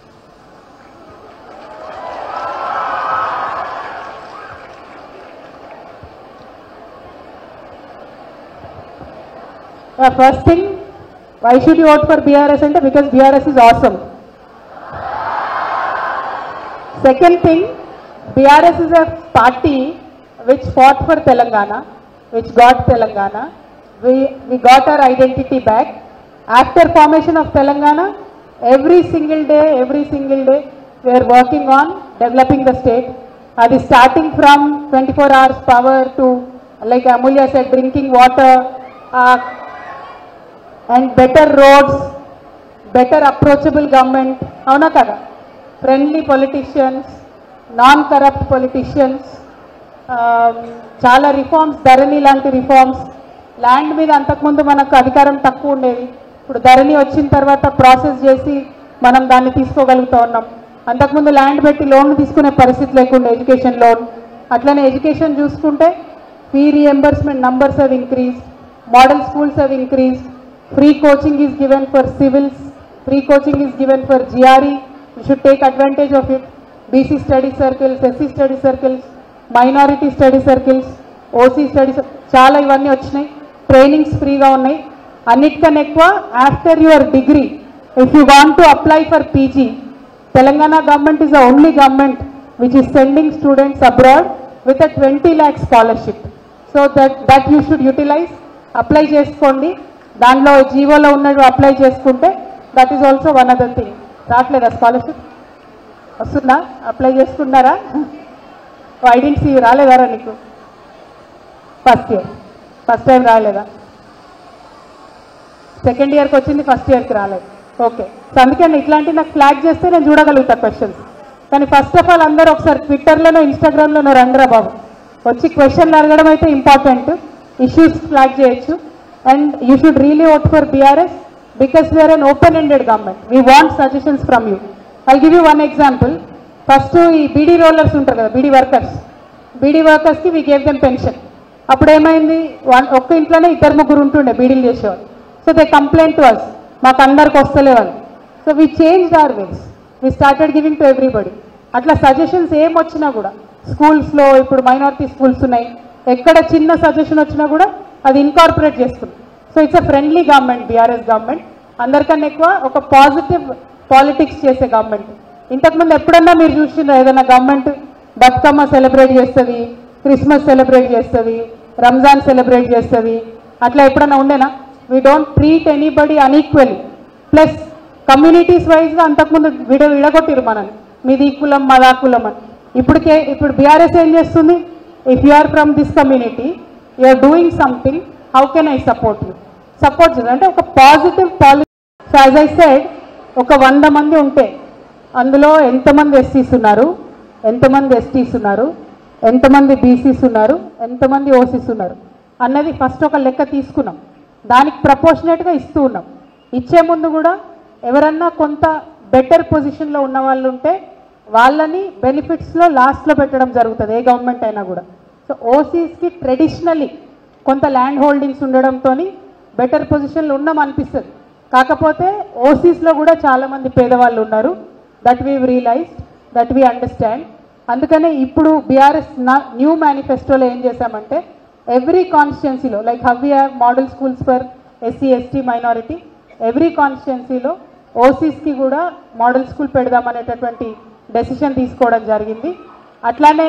Yeah, first thing, why should you vote for BRS అంటే because BRS is awesome. Second thing, BRS is a party which fought for Telangana, which got Telangana. We, we got our identity back. After formation of Telangana, every single day, every single day, we are working on developing the state. అది starting from 24 hours power to, like Amulya said, drinking water, uh, and better roads better approachable government అవునా కదా friendly politicians non corrupt politicians చాలా reforms Dharani లాంటి reforms land మీద అంతకుముందు మనకు అధికారం తక్కువ ఉండేది ఇప్పుడు ధరణి వచ్చిన తర్వాత ప్రాసెస్ చేసి మనం దాన్ని తీసుకోగలుగుతూ ఉన్నాం అంతకుముందు ల్యాండ్ పెట్టి లోన్ తీసుకునే పరిస్థితి లేకుండా ఎడ్యుకేషన్ లోన్ అట్లనే ఎడ్యుకేషన్ చూసుకుంటే fee reimbursement numbers have increased model schools have increased free coaching is given for civils free coaching is given for GRE you should take advantage of it BC study circles SC study circles minority study circles OC study cir- చాలా ఇవన్నీ వచ్చినాయి trainings ఫ్రీగా ఉన్నాయి అన్నిటికన్నా ఎక్కువ after your degree if you want to apply for PG Telangana government is the only government which is sending students abroad with a twenty lakh scholarship so that that you should utilize apply చేసుకోండి దానిలో జీవోలో ఉన్నట్టు apply చేసుకుంటే that is also one other thing రావట్లేదా scholarship వస్తుందా apply చేసుకున్నారా identity రాలేదారా నీకు ఫస్ట్ ఇయర్ ఫస్ట్ టైం రాలేదా సెకండ్ ఇయర్కి వచ్చింది ఫస్ట్ ఇయర్కి రాలేదు ఓకే సో అందుకని ఇట్లాంటివి నాకు ఫ్లాగ్ చేస్తే నేను చూడగలుగుతా క్వశ్చన్స్ కానీ ఫస్ట్ ఆఫ్ ఆల్ అందరూ ఒకసారి ట్విట్టర్లోనో ఇన్స్టాగ్రామ్లోనో రండిరా బాబు వచ్చి క్వశ్చన్లు అడగడం అయితే ఇంపార్టెంట్ ఇష్యూస్ ఫ్లాగ్ చేయొచ్చు and you should really vote for BRS because we are an open ended government we want suggestions from you I give you one example first ఈ బీడీ రోలర్స్ ఉంటారు కదా బీడీ వర్కర్స్ బీడీ వర్కర్స్కి వీ గేవ్ దెమ్ పెన్షన్ అప్పుడు ఏమైంది one ఒక్క ఇంట్లోనే ఇద్దరు ముగ్గురు ఉంటుండే బీడీలు చేసేవాళ్ళు so they complaint to us మాకు అందరికి వస్తలేవని so we change our ways we started giving to everybody అట్లా సజెషన్స్ ఏం వచ్చినా కూడా స్కూల్స్లో ఇప్పుడు మైనారిటీ స్కూల్స్ ఉన్నాయి ఎక్కడ చిన్న సజెషన్ వచ్చినా కూడా అది ఇన్కార్పొరేట్ చేస్తుంది so it's a friendly government BRS government అందరికన్నా ఎక్కువ ఒక పాజిటివ్ పాలిటిక్స్ చేసే గవర్నమెంట్ ఇంతకుముందు ఎప్పుడన్నా మీరు చూసిండ్రా ఏదైనా గవర్నమెంట్ బతుకమ్మ సెలబ్రేట్ చేస్తుంది క్రిస్మస్ సెలబ్రేట్ చేస్తుంది రంజాన్ సెలబ్రేట్ చేస్తుంది అట్లా ఎప్పుడన్నా ఉండేనా we don't treat anybody unequally plus communities వైజ్గా అంతకుముందు విడ విడగొట్టిరు మనల్ని మీది ఈ కులం మాదా కులం అని ఇప్పటికే ఇప్పుడు బీఆర్ఎస్ ఏం చేస్తుంది if you are from this community you are doing something how can I support you support అంటే ఒక positive polity so as I said ఒక వంద మంది ఉంటే అందులో ఎంతమంది ఎస్సీస్ ఉన్నారు ఎంతమంది ఎస్టీస్ ఉన్నారు ఎంతమంది బీసీస్ ఉన్నారు ఎంతమంది ఓసీస్ ఉన్నారు అన్నది ఫస్ట్ ఒక లెక్క తీసుకున్నాం దానికి ప్రపోర్షనేట్గా ఇస్తూ ఉన్నాం ఇచ్చే ముందు కూడా ఎవరన్నా కొంత బెటర్ పొజిషన్లో ఉన్న వాళ్ళు ఉంటే వాళ్ళని బెనిఫిట్స్లో లాస్ట్లో పెట్టడం జరుగుతుంది ఏ గవర్నమెంట్ అయినా కూడా సో ఓసీస్కి ట్రెడిషనలీ కొంత ల్యాండ్ హోల్డింగ్స్ ఉండడంతో బెటర్ పొజిషన్లో ఉన్నాం అనిపిస్తుంది కాకపోతే ఓసీస్లో కూడా చాలామంది పేదవాళ్ళు ఉన్నారు that we realized that we understand అందుకనే ఇప్పుడు బీఆర్ఎస్ న్యూ మేనిఫెస్టోలో ఏం చేశామంటే ఎవ్రీ కాన్స్టిట్యున్సీలో like have have model schools for SC ST minority every కాన్స్టిట్యున్సీలో ఓసీస్కి కూడా మోడల్ స్కూల్ పెడదామనేటటువంటి డెసిషన్ తీసుకోవడం జరిగింది అట్లానే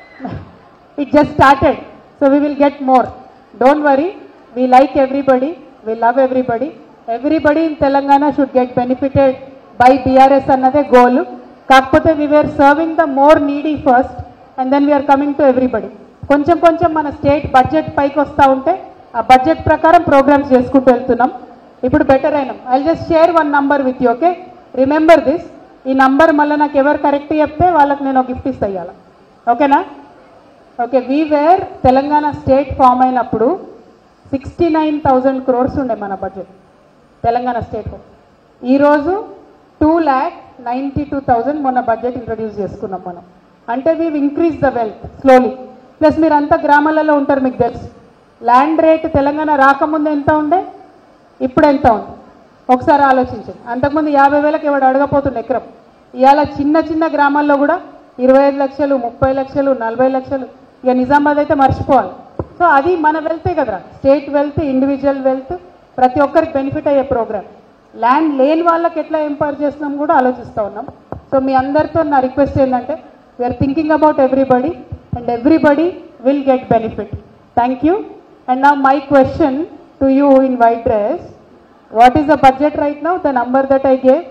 it just started so we will get more don't worry we like everybody we love everybody everybody in Telangana should get benefited by BRS అన్నదే goal కాకపోతే we were serving the more needy first and then we are coming to everybody కొంచెం కొంచెం మన state budget పైకి వస్తూ ఉంటే ఆ budget ప్రకారం ప్రోగ్రామ్స్ చేసుకుంటూ వెళ్తున్నాం ఇప్పుడు బెటర్ అయినాం I just share one number with you okay remember this ఈ నంబర్ మళ్ళీ నాకు ఎవరు కరెక్ట్ చెప్తే వాళ్ళకి నేను గిఫ్ట్ ఇస్తా ఇవ్వాలి ఓకేనా okay we were Telangana state form అయినప్పుడు సిక్స్టీ నైన్ థౌజండ్ క్రోర్స్ ఉండే మన బడ్జెట్ తెలంగాణ స్టేట్ ఈరోజు two lakh ninety two thousand మొన్న బడ్జెట్ ఇంట్రడ్యూస్ చేసుకున్నాం మనం అంటే we increase the wealth slowly plus మీరు అంతా గ్రామాలలో ఉంటారు మీకు తెలుసు ల్యాండ్ రేట్ తెలంగాణ రాకముందు ఎంత ఉండే ఇప్పుడు ఎంత ఉంది ఒకసారి ఆలోచించండి అంతకుముందు యాభై వేలకు ఎవడు అడగపోతుండే ఎకరం ఇవాళ చిన్న చిన్న గ్రామాల్లో కూడా ఇరవై ఐదు లక్షలు ముప్పై లక్షలు నలభై లక్షలు ఇక నిజామాబాద్ అయితే మర్చిపోవాలి సో అది మన వెల్తే కదరా స్టేట్ వెల్త్ ఇండివిజువల్ వెల్త్ ప్రతి ఒక్కరికి బెనిఫిట్ అయ్యే ప్రోగ్రామ్ ల్యాండ్ లేని వాళ్ళకి ఎట్లా ఎంపవర్ చేస్తున్నాం కూడా ఆలోచిస్తూ ఉన్నాం సో మీ అందరితో నా రిక్వెస్ట్ ఏంటంటే we are thinking about everybody and everybody will get benefit thank you and నా my question to you in white dress what is the budget right now the number that I gave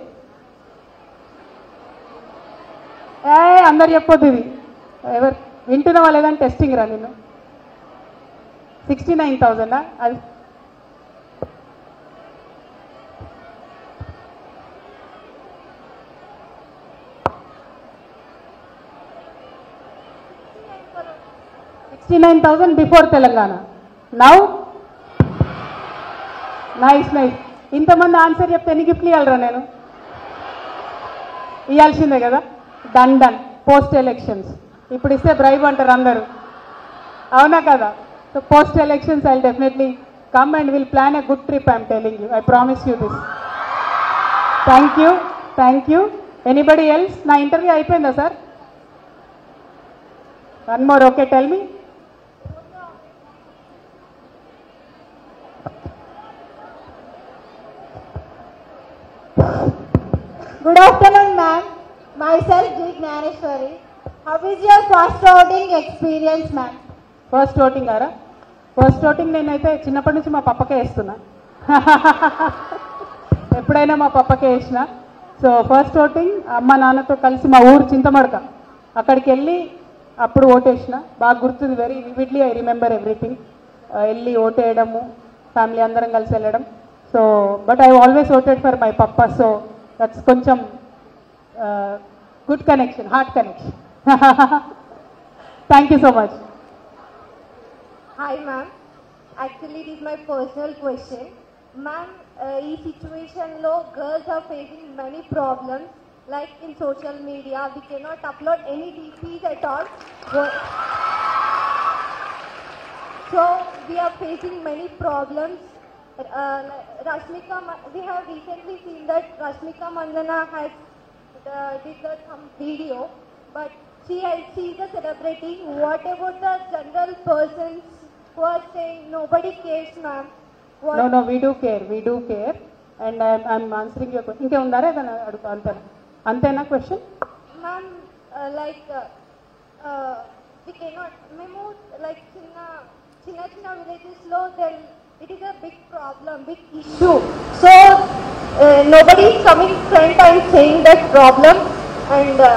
ఏ అందరు చెప్పొద్దు ఇది ఎవరు వింటున్నావా లేదని testing రా నేను సిక్స్టీ నైన్ థౌజండా అది sixty nine thousand before Telangana now nice nice ఇంతమంది ఆన్సర్ చెప్తే ఎన్ని గిఫ్ట్లు ఇవ్వాలరా నేను ఇవ్వాల్సిందే కదా డన్ డన్ పోస్ట్ ఎలక్షన్స్ ఇప్పుడు ఇస్తే బ్రైబ్ అంటారు అందరూ అవునా కదా so post elections I definitely come and will plan a good trip I'm telling you I promise you this thank you thank you anybody else నా ఇంటర్వ్యూ అయిపోయిందా sir one more okay tell me Good afternoon, ma'am. Myself, G. Gnaneshwari. How is your first voting experience, ma'am? First voting ఆరా first voting నేనైతే చిన్నప్పటి నుంచి మా పప్పకే వేస్తున్నా ఎప్పుడైనా మా పప్పకే వేసిన సో ఫస్ట్ ఓటింగ్ అమ్మ నాన్నతో కలిసి మా ఊరు చింతమడక అక్కడికి వెళ్ళి అప్పుడు ఓటేసిన బాగా గుర్తుంది very vividly I remember everything వెళ్ళి ఓటేయడము ఫ్యామిలీ అందరం కలిసి వెళ్ళడం so but I always voted for my papa so that's కొంచెం good connection heart connection thank you so much Hi, ma'am. Actually, it is my personal question. Ma'am, uh, ఈ సిచ్యువేషన్లో girls are facing many problems like in social media we cannot upload any DPs at all so we are facing many problems Rashmika, Ma- we have recently seen that Rashmika Mandana has uh, did the, some video, but she has, she is a celebrity. What about the general persons who are saying nobody cares, ma'am? What, no no we do care we do care and I'm answering your ఇంకే ఉందారా ఏదైనా అడుగుతా అంతేనా అంతేనా question ma'am, uh, like uh, uh, we cannot. మేము like చిన్న చిన్న చిన్న villages లో there it is a big problem, big issue. So uh, nobody is coming front and saying that problem and. Uh,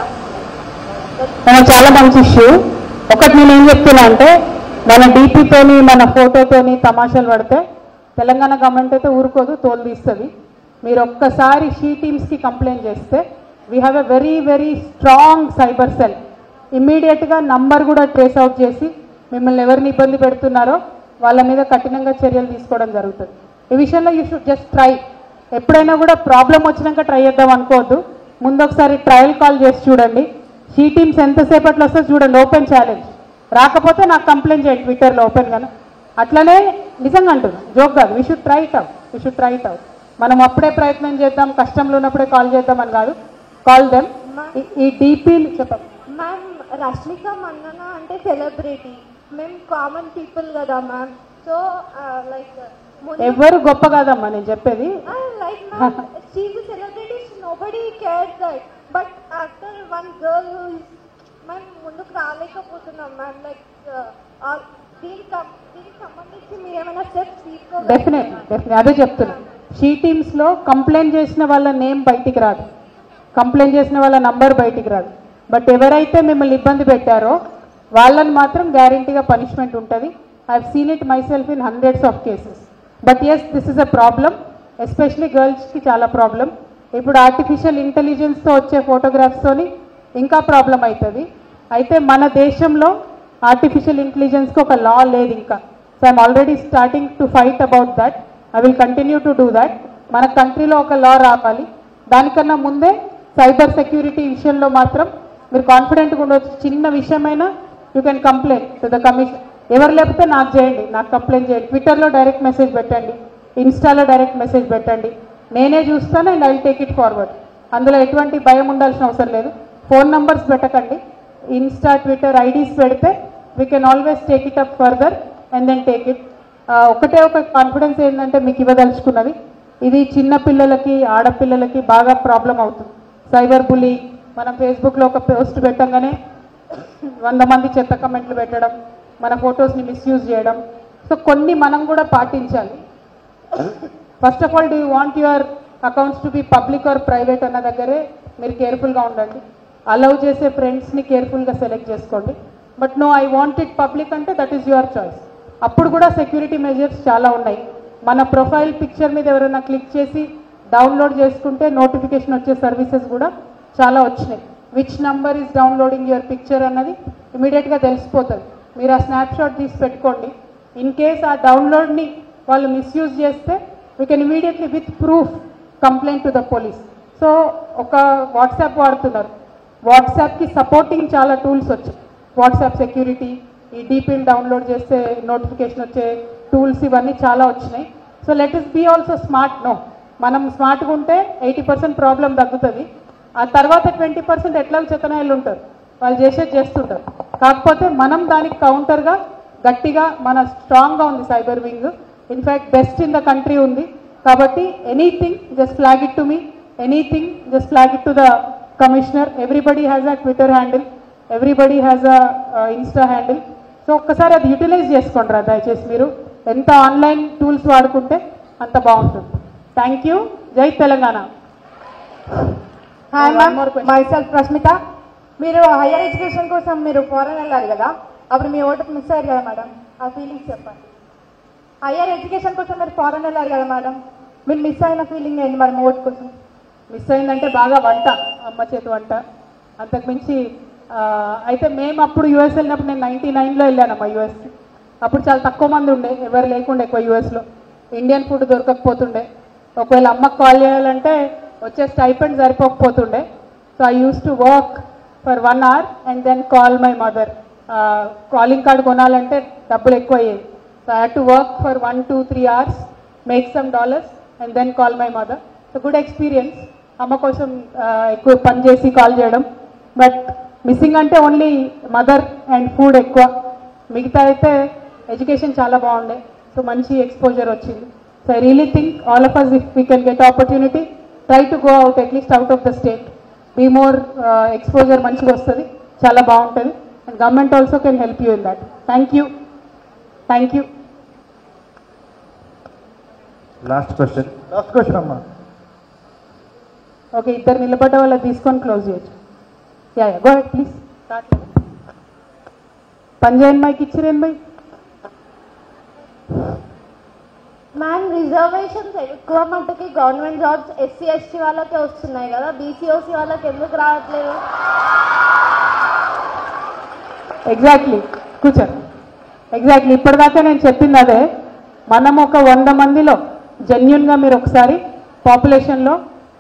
మన చాలా మంచి ఇష్యూ ఒకటి నేను ఏం చెప్తున్నా అంటే మన డీపీతోని మన ఫోటోతోని తమాషాలు పడితే తెలంగాణ గవర్నమెంట్ అయితే ఊరుకోదు తోలు తీస్తుంది మీరు ఒక్కసారి షీ టీమ్స్కి కంప్లైంట్ చేస్తే we have a very very strong cyber cell ఇమ్మీడియట్గా నంబర్ కూడా ట్రేస్ అవుట్ చేసి మిమ్మల్ని ఎవరిని ఇబ్బంది పెడుతున్నారో వాళ్ళ మీద కఠినంగా చర్యలు తీసుకోవడం జరుగుతుంది ఈ విషయంలో యూ షుడ్ జస్ట్ ట్రై ఎప్పుడైనా కూడా ప్రాబ్లం వచ్చినాక ట్రై చేద్దాం అనుకోవద్దు ముందు ఒకసారి ట్రయల్ కాల్ చేసి చూడండి షీ టీమ్స్ ఎంతసేపట్లో వస్తే చూడండి ఓపెన్ ఛాలెంజ్ రాకపోతే నాకు కంప్లైంట్ చేయండి ట్విట్టర్లో ఓపెన్గాను అట్లనే నిజంగా అంటున్నా జోక్ కాదు we should try it out we should try it out మనం అప్పుడే ప్రయత్నం చేద్దాం కష్టంలో ఉన్నప్పుడే కాల్ చేద్దామని కాదు కాల్ దెమ్ ఈ డీపీ చెప్పండి మ్యామ్ రష్మిక మందన అంటే సెలబ్రిటీ మేము కామన్ పీపుల్ కదా మ్యామ్ సో లైక్ ఎవరు గొప్ప కాదమ్మా నేను చెప్పేది like ma'am she celebrity nobody cares that but after one girl ma'am ముందుకు రాలేకపోతున్నాం మ్యామ్ లైక్ దీనికి దీనికి సంబంధించి మీరు ఏమైనా స్టెప్స్ తీసుకోగలరా డెఫినెట్లీ డెఫినెట్ అదే చెప్తున్నా షీ టీమ్స్లో కంప్లైంట్ చేసిన వాళ్ళ నేమ్ బయటికి రాదు కంప్లైంట్ చేసిన వాళ్ళ నంబర్ బయటికి రాదు బట్ ఎవరైతే మిమ్మల్ని ఇబ్బంది పెట్టారో వాళ్ళని మాత్రం గ్యారంటీగా పనిష్మెంట్ ఉంటుంది I seen it myself in hundreds of cases but yes this is a problem especially గర్ల్స్కి చాలా ప్రాబ్లం ఇప్పుడు ఆర్టిఫిషియల్ ఇంటెలిజెన్స్తో వచ్చే ఫోటోగ్రాఫ్స్తోని ఇంకా ప్రాబ్లం అవుతుంది అయితే మన దేశంలో ఆర్టిఫిషియల్ ఇంటెలిజెన్స్కి ఒక లా లేదు ఇంకా so I'm already starting to fight about that I will continue to do that మన కంట్రీలో ఒక లా రావాలి దానికన్నా ముందే సైబర్ సెక్యూరిటీ విషయంలో మాత్రం మీరు కాన్ఫిడెంట్గా ఉండవచ్చు చిన్న విషయమైనా you can complaint to the commission ఎవరు లేకపోతే నాకు చేయండి నాకు కంప్లైంట్ చేయండి ట్విట్టర్లో డైరెక్ట్ మెసేజ్ పెట్టండి ఇన్స్టాలో డైరెక్ట్ మెసేజ్ పెట్టండి నేనే చూస్తాను and I take it forward అందులో ఎటువంటి భయం ఉండాల్సిన అవసరం లేదు ఫోన్ నంబర్స్ పెట్టకండి ఇన్స్టా ట్విట్టర్ ఐడీస్ పెడితే we can always take it up further and then take it ఒకటే ఒక కాన్ఫిడెన్స్ ఏంటంటే మీకు ఇవ్వదలుచుకున్నది ఇది చిన్న పిల్లలకి ఆడపిల్లలకి బాగా ప్రాబ్లం అవుతుంది సైబర్ బులీ మనం ఫేస్బుక్లో ఒక పోస్ట్ పెట్టంగానే వంద మంది చెత్త కమెంట్లు పెట్టడం మన ఫొటోస్ని మిస్యూజ్ చేయడం సో కొన్ని మనం కూడా పాటించాలి first of all do you want your accounts to be public or private అన్న దగ్గరే మీరు కేర్ఫుల్గా ఉండండి అలౌ చేసే ఫ్రెండ్స్ని కేర్ఫుల్గా సెలెక్ట్ చేసుకోండి but no I want it public అంటే దట్ ఈస్ యువర్ చాయిస్ అప్పుడు కూడా సెక్యూరిటీ మెజర్స్ చాలా ఉన్నాయి మన ప్రొఫైల్ పిక్చర్ మీద ఎవరైనా క్లిక్ చేసి డౌన్లోడ్ చేసుకుంటే నోటిఫికేషన్ వచ్చే సర్వీసెస్ కూడా చాలా వచ్చినాయి which number is downloading your picture అన్నది ఇమీడియట్గా తెలిసిపోతుంది మీరు ఆ స్నాప్షాట్ తీసి పెట్టుకోండి ఇన్ కేస్ ఆ డౌన్లోడ్ని వాళ్ళు మిస్యూజ్ చేస్తే we can immediately with proof complaint to the police so ఒక వాట్సాప్ వాడుతున్నారు వాట్సాప్కి సపోర్టింగ్ చాలా టూల్స్ వచ్చాయి వాట్సాప్ సెక్యూరిటీ ఈ డీపీలు డౌన్లోడ్ చేస్తే నోటిఫికేషన్ వచ్చే టూల్స్ ఇవన్నీ చాలా వచ్చినాయి so let us be also smart no మనం స్మార్ట్గా ఉంటే ఎయిటీ పర్సెంట్ ప్రాబ్లం తగ్గుతుంది ఆ తర్వాత ట్వంటీ పర్సెంట్ ఎట్లా చెత్తనాయలు ఉంటారు వాళ్ళు చేసేది చేస్తుంటారు కాకపోతే మనం దానికి కౌంటర్గా గట్టిగా మన స్ట్రాంగ్గా ఉంది cyber wing in fact best in the country ఉంది కాబట్టి anything just flag it to me anything, just flag it to the commissioner. Everybody has a Twitter handle, everybody has a uh, Insta handle. సో ఒక్కసారి అది utilise చేసుకోండి రా దయచేసి మీరు ఎంత ఆన్లైన్ టూల్స్ వాడుకుంటే అంత బాగుంటుంది థ్యాంక్ యూ జై Telangana hi One ma'am more question. Myself Rashmitha మీరు హైయర్ ఎడ్యుకేషన్ కోసం మీరు ఫారెన్ వెళ్ళారు కదా అప్పుడు మీ ఓటుకు మిస్ అయ్యారు కదా మేడం ఆ ఫీలింగ్స్ చెప్పండి హైయర్ ఎడ్యుకేషన్ కోసం మీరు ఫారెన్ వెళ్ళారు కదా మేడం మీరు మిస్ అయిన ఫీలింగ్ ఏంటి మరి మీ ఓటు కోసం మిస్ అయిందంటే బాగా వంట అమ్మ చేతి వంట అంతకుమించి ఆ, అయితే మేము అప్పుడు యూఎస్ వెళ్ళినప్పుడు నేను నైంటీ నైన్లో వెళ్ళానమ్మా యూఎస్ అప్పుడు చాలా తక్కువ మంది ఉండే ఎవరు లేకుండే ఎక్కువ యూఎస్లో ఇండియన్ ఫుడ్ దొరకకపోతుండే ఒకవేళ అమ్మకు కాల్ చేయాలంటే వచ్చే స్టైపెండ్ సరిపోకపోతుండే so I use to work for one hour and then call my mother calling card కొనాలంటే డబ్బులు ఎక్కువ అయ్యేది so I had to work for one two three hours make some dollars and then call my mother so good experience అమ్మ కోసం ఆ, ఎక్కువ పని చేసి కాల్ చేయడం బట్ మిస్సింగ్ అంటే ఓన్లీ మదర్ అండ్ ఫుడ్ ఎక్కువ మిగతా అయితే ఎడ్యుకేషన్ చాలా బాగుండే సో మంచి ఎక్స్పోజర్ వచ్చింది so I really think all of us if we can get opportunity try to go out at least out of the state be more exposure మంచిగా వస్తుంది చాలా బాగుంటుంది and government also can help you in that thank you thank you last question last question అమ్మా okay ఇద్దరు నిలబడ్డ వాళ్ళ తీసుకొని close చేయొచ్చు యా యా గో ప్లీజ్ పని చేయండి మైకి ఇచ్చిరేం బై మ్యామ్ రిజర్వేషన్స్ ఎక్కువ మట్టుకి గవర్నమెంట్ జాబ్స్ ఎస్సీ ఎస్టీ వాళ్ళకే వస్తున్నాయి కదా బీసీఓసీ వాళ్ళకి ఎందుకు రావట్లేదు ఎగ్జాక్ట్లీ కూర్చోండి ఎగ్జాక్ట్లీ ఇప్పటిదాకా నేను చెప్పింది అదే మనం ఒక వంద మందిలో జెన్యున్గా మీరు ఒకసారి పాపులేషన్లో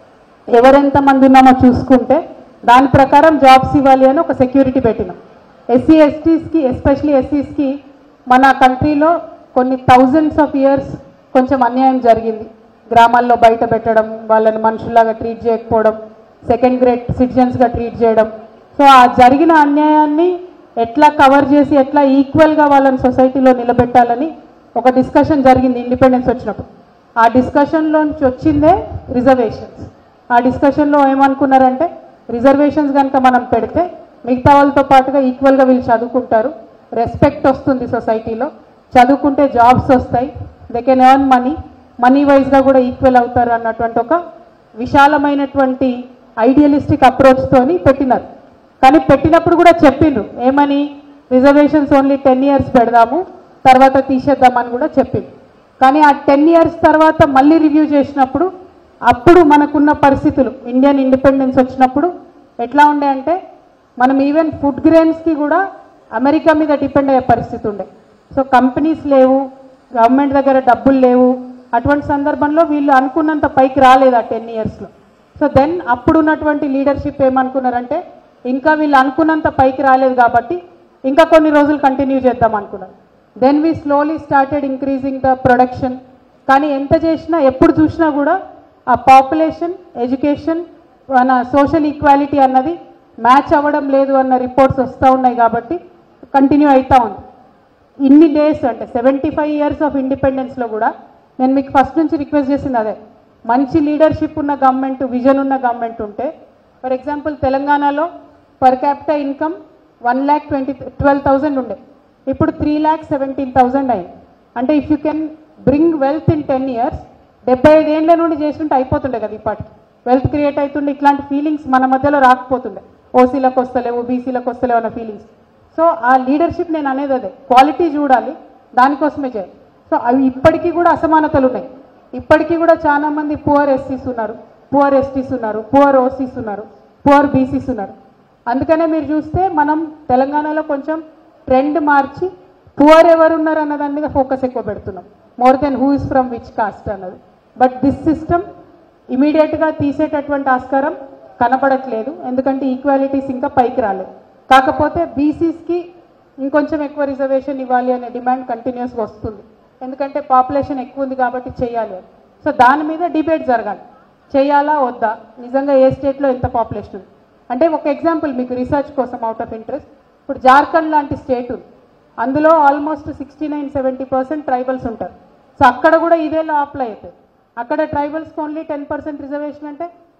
ఎవరెంత మంది ఉన్నామో చూసుకుంటే దాని ప్రకారం జాబ్స్ ఇవ్వాలి అని ఒక సెక్యూరిటీ పెట్టినాం ఎస్సీ ఎస్టీస్కి ఎస్పెషలీ ఎస్సీస్కి మన కంట్రీలో కొన్ని థౌజండ్స్ ఆఫ్ ఇయర్స్ కొంచెం అన్యాయం జరిగింది గ్రామాల్లో బయట పెట్టడం వాళ్ళని మనుషుల్లాగా ట్రీట్ చేయకపోవడం సెకండ్ గ్రేడ్ సిటిజన్స్గా ట్రీట్ చేయడం సో ఆ జరిగిన అన్యాయాన్ని ఎట్లా కవర్ చేసి ఎట్లా ఈక్వల్గా వాళ్ళని సొసైటీలో నిలబెట్టాలని ఒక డిస్కషన్ జరిగింది ఇండిపెండెన్స్ వచ్చినప్పుడు ఆ డిస్కషన్లో నుంచి వచ్చిందే రిజర్వేషన్స్ ఆ డిస్కషన్లో ఏమనుకున్నారంటే రిజర్వేషన్స్ కనుక మనం పెడితే మిగతా వాళ్ళతో పాటుగా ఈక్వల్గా వీళ్ళు చదువుకుంటారు రెస్పెక్ట్ వస్తుంది సొసైటీలో చదువుకుంటే జాబ్స్ వస్తాయి they can earn money money వైజ్గా కూడా ఈక్వల్ అవుతారు అన్నటువంటి ఒక విశాలమైనటువంటి ఐడియలిస్టిక్ అప్రోచ్తోని పెట్టినారు కానీ పెట్టినప్పుడు కూడా చెప్పిండ్రు ఏమని రిజర్వేషన్స్ ఓన్లీ టెన్ ఇయర్స్ పెడదాము తర్వాత తీసేద్దామని కూడా చెప్పింది కానీ ఆ టెన్ ఇయర్స్ తర్వాత మళ్ళీ రివ్యూ చేసినప్పుడు అప్పుడు మనకున్న పరిస్థితులు ఇండియన్ ఇండిపెండెన్స్ వచ్చినప్పుడు ఎట్లా ఉండే అంటే మనం ఈవెన్ ఫుడ్ గ్రెయిన్స్కి కూడా అమెరికా మీద డిపెండ్ అయ్యే పరిస్థితి ఉండే సో కంపెనీస్ లేవు గవర్నమెంట్ దగ్గర డబ్బులు లేవు అటువంటి సందర్భంలో వీళ్ళు అనుకున్నంత పైకి రాలేదు ఆ టెన్ ఇయర్స్లో సో దెన్ అప్పుడున్నటువంటి లీడర్షిప్ ఏమనుకున్నారంటే ఇంకా వీళ్ళు అనుకున్నంత పైకి రాలేదు కాబట్టి ఇంకా కొన్ని రోజులు కంటిన్యూ చేద్దాం అనుకున్నారు then we slowly started increasing the production కానీ ఎంత చేసినా ఎప్పుడు చూసినా కూడా ఆ పాపులేషన్ ఎడ్యుకేషన్ మన సోషల్ ఈక్వాలిటీ అన్నది మ్యాచ్ అవ్వడం లేదు అన్న రిపోర్ట్స్ వస్తూ ఉన్నాయి కాబట్టి కంటిన్యూ అవుతా ఉంది ఇన్ని డేస్ అంటే సెవెంటీ ఫైవ్ ఇయర్స్ ఆఫ్ ఇండిపెండెన్స్లో కూడా నేను మీకు ఫస్ట్ నుంచి రిక్వెస్ట్ చేసింది అదే మంచి లీడర్షిప్ ఉన్న గవర్నమెంట్ విజన్ ఉన్న గవర్నమెంట్ ఉంటే ఫర్ ఎగ్జాంపుల్ తెలంగాణలో per capital income one lakh twenty twelve thousand ఉండే ఇప్పుడు త్రీ ల్యాక్ సెవెంటీన్ థౌజండ్ అయింది అంటే if you can bring wealth in ten years డెబ్బై ఐదు ఏళ్ళ నుండి చేస్తుంటే అయిపోతుండే కదా ఇప్పటికి వెల్త్ క్రియేట్ అవుతుండే ఇట్లాంటి ఫీలింగ్స్ మన మధ్యలో రాకపోతుండే ఓసీలకు వస్తలేవు బీసీలకు వస్తలేవు అన్న ఫీలింగ్స్ సో ఆ లీడర్షిప్ నేను అనేది అదే క్వాలిటీ చూడాలి దానికోసమే చేయాలి సో అవి ఇప్పటికీ కూడా అసమానతలు ఉన్నాయి ఇప్పటికీ కూడా చాలా మంది పువర్ ఎస్సీస్ ఉన్నారు పువర్ ఎస్టీస్ ఉన్నారు పువర్ ఓసీస్ ఉన్నారు పువర్ బీసీస్ ఉన్నారు అందుకనే మీరు చూస్తే మనం తెలంగాణలో కొంచెం ట్రెండ్ మార్చి పువర్ ఎవరు ఉన్నారు అన్న దాని మీద ఫోకస్ ఎక్కువ పెడుతున్నాం more than who is from which caste అన్నది బట్ దిస్ సిస్టమ్ ఇమీడియట్గా తీసేటటువంటి ఆస్కారం కనపడట్లేదు ఎందుకంటే ఈక్వాలిటీస్ ఇంకా పైకి రాలేదు కాకపోతే బీసీస్కి ఇంకొంచెం ఎక్కువ రిజర్వేషన్ ఇవ్వాలి అనే డిమాండ్ కంటిన్యూస్గా వస్తుంది ఎందుకంటే పాపులేషన్ ఎక్కువ ఉంది కాబట్టి చేయాలి అని సో దాని మీద డిబేట్ జరగాలి చేయాలా వద్దా నిజంగా ఏ స్టేట్లో ఎంత పాపులేషన్ ఉంది అంటే ఒక ఎగ్జాంపుల్ మీకు రీసెర్చ్ కోసం అవుట్ ఆఫ్ ఇంట్రెస్ట్ ఇప్పుడు జార్ఖండ్ లాంటి స్టేట్ ఉంది అందులో almost sixty nine seventy percent tribals ఉంటారు సో అక్కడ కూడా ఇదే లా అప్లై అవుతుంది అక్కడ ట్రైబల్స్కి ఓన్లీ టెన్ పర్సెంట్ రిజర్వేషన్ అంటే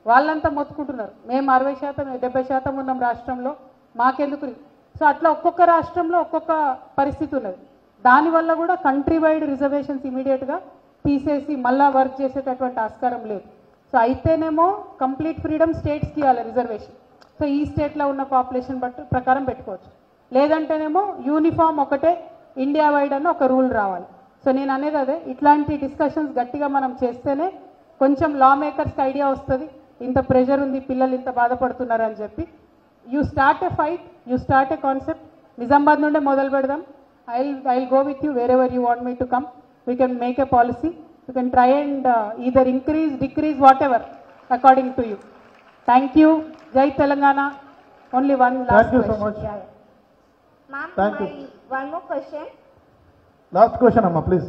వాళ్ళంతా మొత్తుకుంటున్నారు మేము అరవై శాతం డెబ్బై శాతం ఉన్నాం రాష్ట్రంలో మాకెందుకు రి- సో అట్లా ఒక్కొక్క రాష్ట్రంలో ఒక్కొక్క పరిస్థితి ఉన్నది దానివల్ల కూడా కంట్రీ వైడ్ రిజర్వేషన్స్ ఇమీడియట్గా తీసేసి మళ్ళా వర్క్ చేసేటటువంటి ఆస్కారం లేదు సో అయితేనేమో కంప్లీట్ ఫ్రీడమ్ స్టేట్స్కి ఇవ్వాలి రిజర్వేషన్ సో ఈ స్టేట్లో ఉన్న పాపులేషన్ బట్టి ప్రకారం పెట్టుకోవచ్చు లేదంటేనేమో యూనిఫామ్ ఒకటే ఇండియా వైడ్ అని ఒక రూల్ రావాలి సో నేను అనేది అదే ఇట్లాంటి డిస్కషన్స్ గట్టిగా మనం చేస్తేనే కొంచెం లా మేకర్స్కి ఐడియా వస్తుంది ఇంత ప్రెషర్ ఉంది పిల్లలు ఇంత బాధపడుతున్నారు అని చెప్పి you start a fight you start a concept Nizamabad నుండే మొదలు పెడదాం I I go with you wherever you want me to come we can make a policy you can try and either increase decrease whatever according to you thank you జై Telangana only one thank you so much Ma'am, Thank you. my one more question. Last question అమ్మా please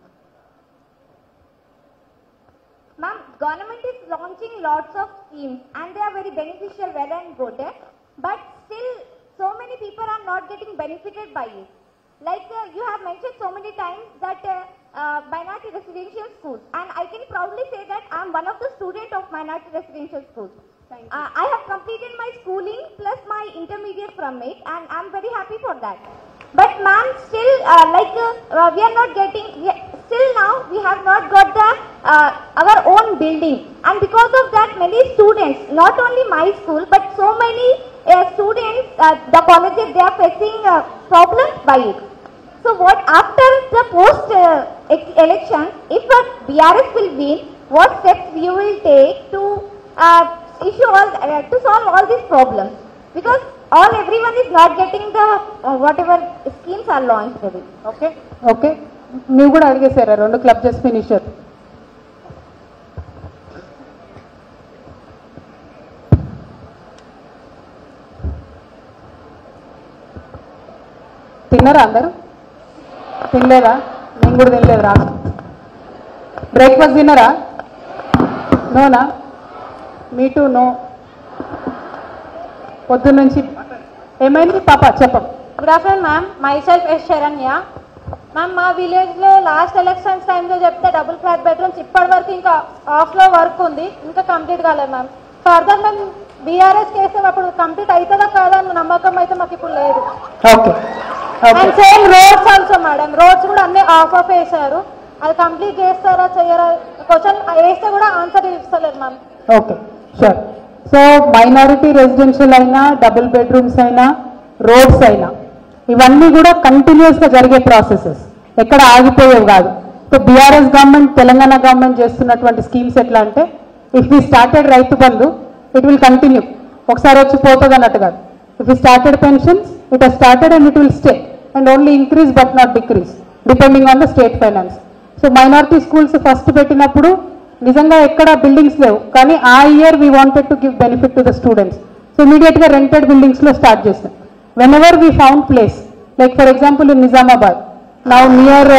Ma'am, government is launching lots of schemes and they are very beneficial, well and good. eh? But still, so many people are not getting benefited by it. Like uh, you have mentioned so many times that uh, uh, minority residential schools, and I can proudly say that I am one of the student of minority residential schools. Uh, I have completed my schooling plus my intermediate from it, and I'm very happy for that. But ma'am, still uh, like uh, uh, we are not getting. We, still now we have not got the uh, our own building, and because of that, many students, not only my school, but so many uh, students, uh, the colleges, they are facing uh, problems by it. So what after the post uh, ex- election, if a BRS will win, what steps we will take to uh, issue all uh, to solve all these problems? Because all everyone is not getting the uh, whatever schemes are launched. Ravi. Okay okay నువ్వు కూడా అడిగేశారా రెండు club చేసి finisher తిన్నారా అందరూ తినలేదా నేను కూడా తినలేదు రా బ్రేక్ఫాస్ట్ తిన్నారా నోనా మీ టూ నో పొద్దున్నుంచి ఏమైంది పాప చెప్పం good afternoon ma'am myself is Saranya ma'am మా విలేజ్లో లాస్ట్ ఎలక్షన్స్ టైంలో చెప్తే డబుల్ ఫ్లాట్ బెడ్రూమ్స్ ఇప్పటి వరకు ఇంకా ఆఫ్లో వర్క్ ఉంది ఇంకా కంప్లీట్ కాలేదు మ్యామ్ ఫర్దర్ మేము బీఆర్ఎస్ కేసు అప్పుడు కంప్లీట్ అవుతుందా కాదా అన్న నమ్మకం అయితే మాకు ఇప్పుడు లేదు okay okay and same roads also madam roads కూడా అన్ని ఆఫ్ ఆఫ్ వేసారు అది కంప్లీట్ చేస్తారా చేయరా క్వశ్చన్ వేస్తే కూడా ఆన్సర్ ఇస్తలేదు ma'am okay sure so minority residential అయినా డబుల్ బెడ్రూమ్స్ అయినా రోడ్స్ అయినా ఇవన్నీ కూడా కంటిన్యూస్గా జరిగే ప్రాసెసెస్ ఎక్కడ ఆగిపోయేవి కాదు so BRS government Telangana government చేస్తున్నటువంటి స్కీమ్స్ ఎట్లా అంటే ఇఫ్ వి స్టార్టెడ్ రైతు బంధు ఇట్ విల్ కంటిన్యూ ఒకసారి వచ్చి పోతుంది అన్నట్టు కాదు if we started pensions it has started and it will stay and only increase but not decrease depending on the state finance so minority schools first పెట్టినప్పుడు నిజంగా ఎక్కడ buildings లేవు కానీ ఆ year we wanted to give benefit to the students so ఇమీడియట్గా rented బిల్డింగ్స్లో start చేస్తాం whenever we found place like for example in Nizamabad now near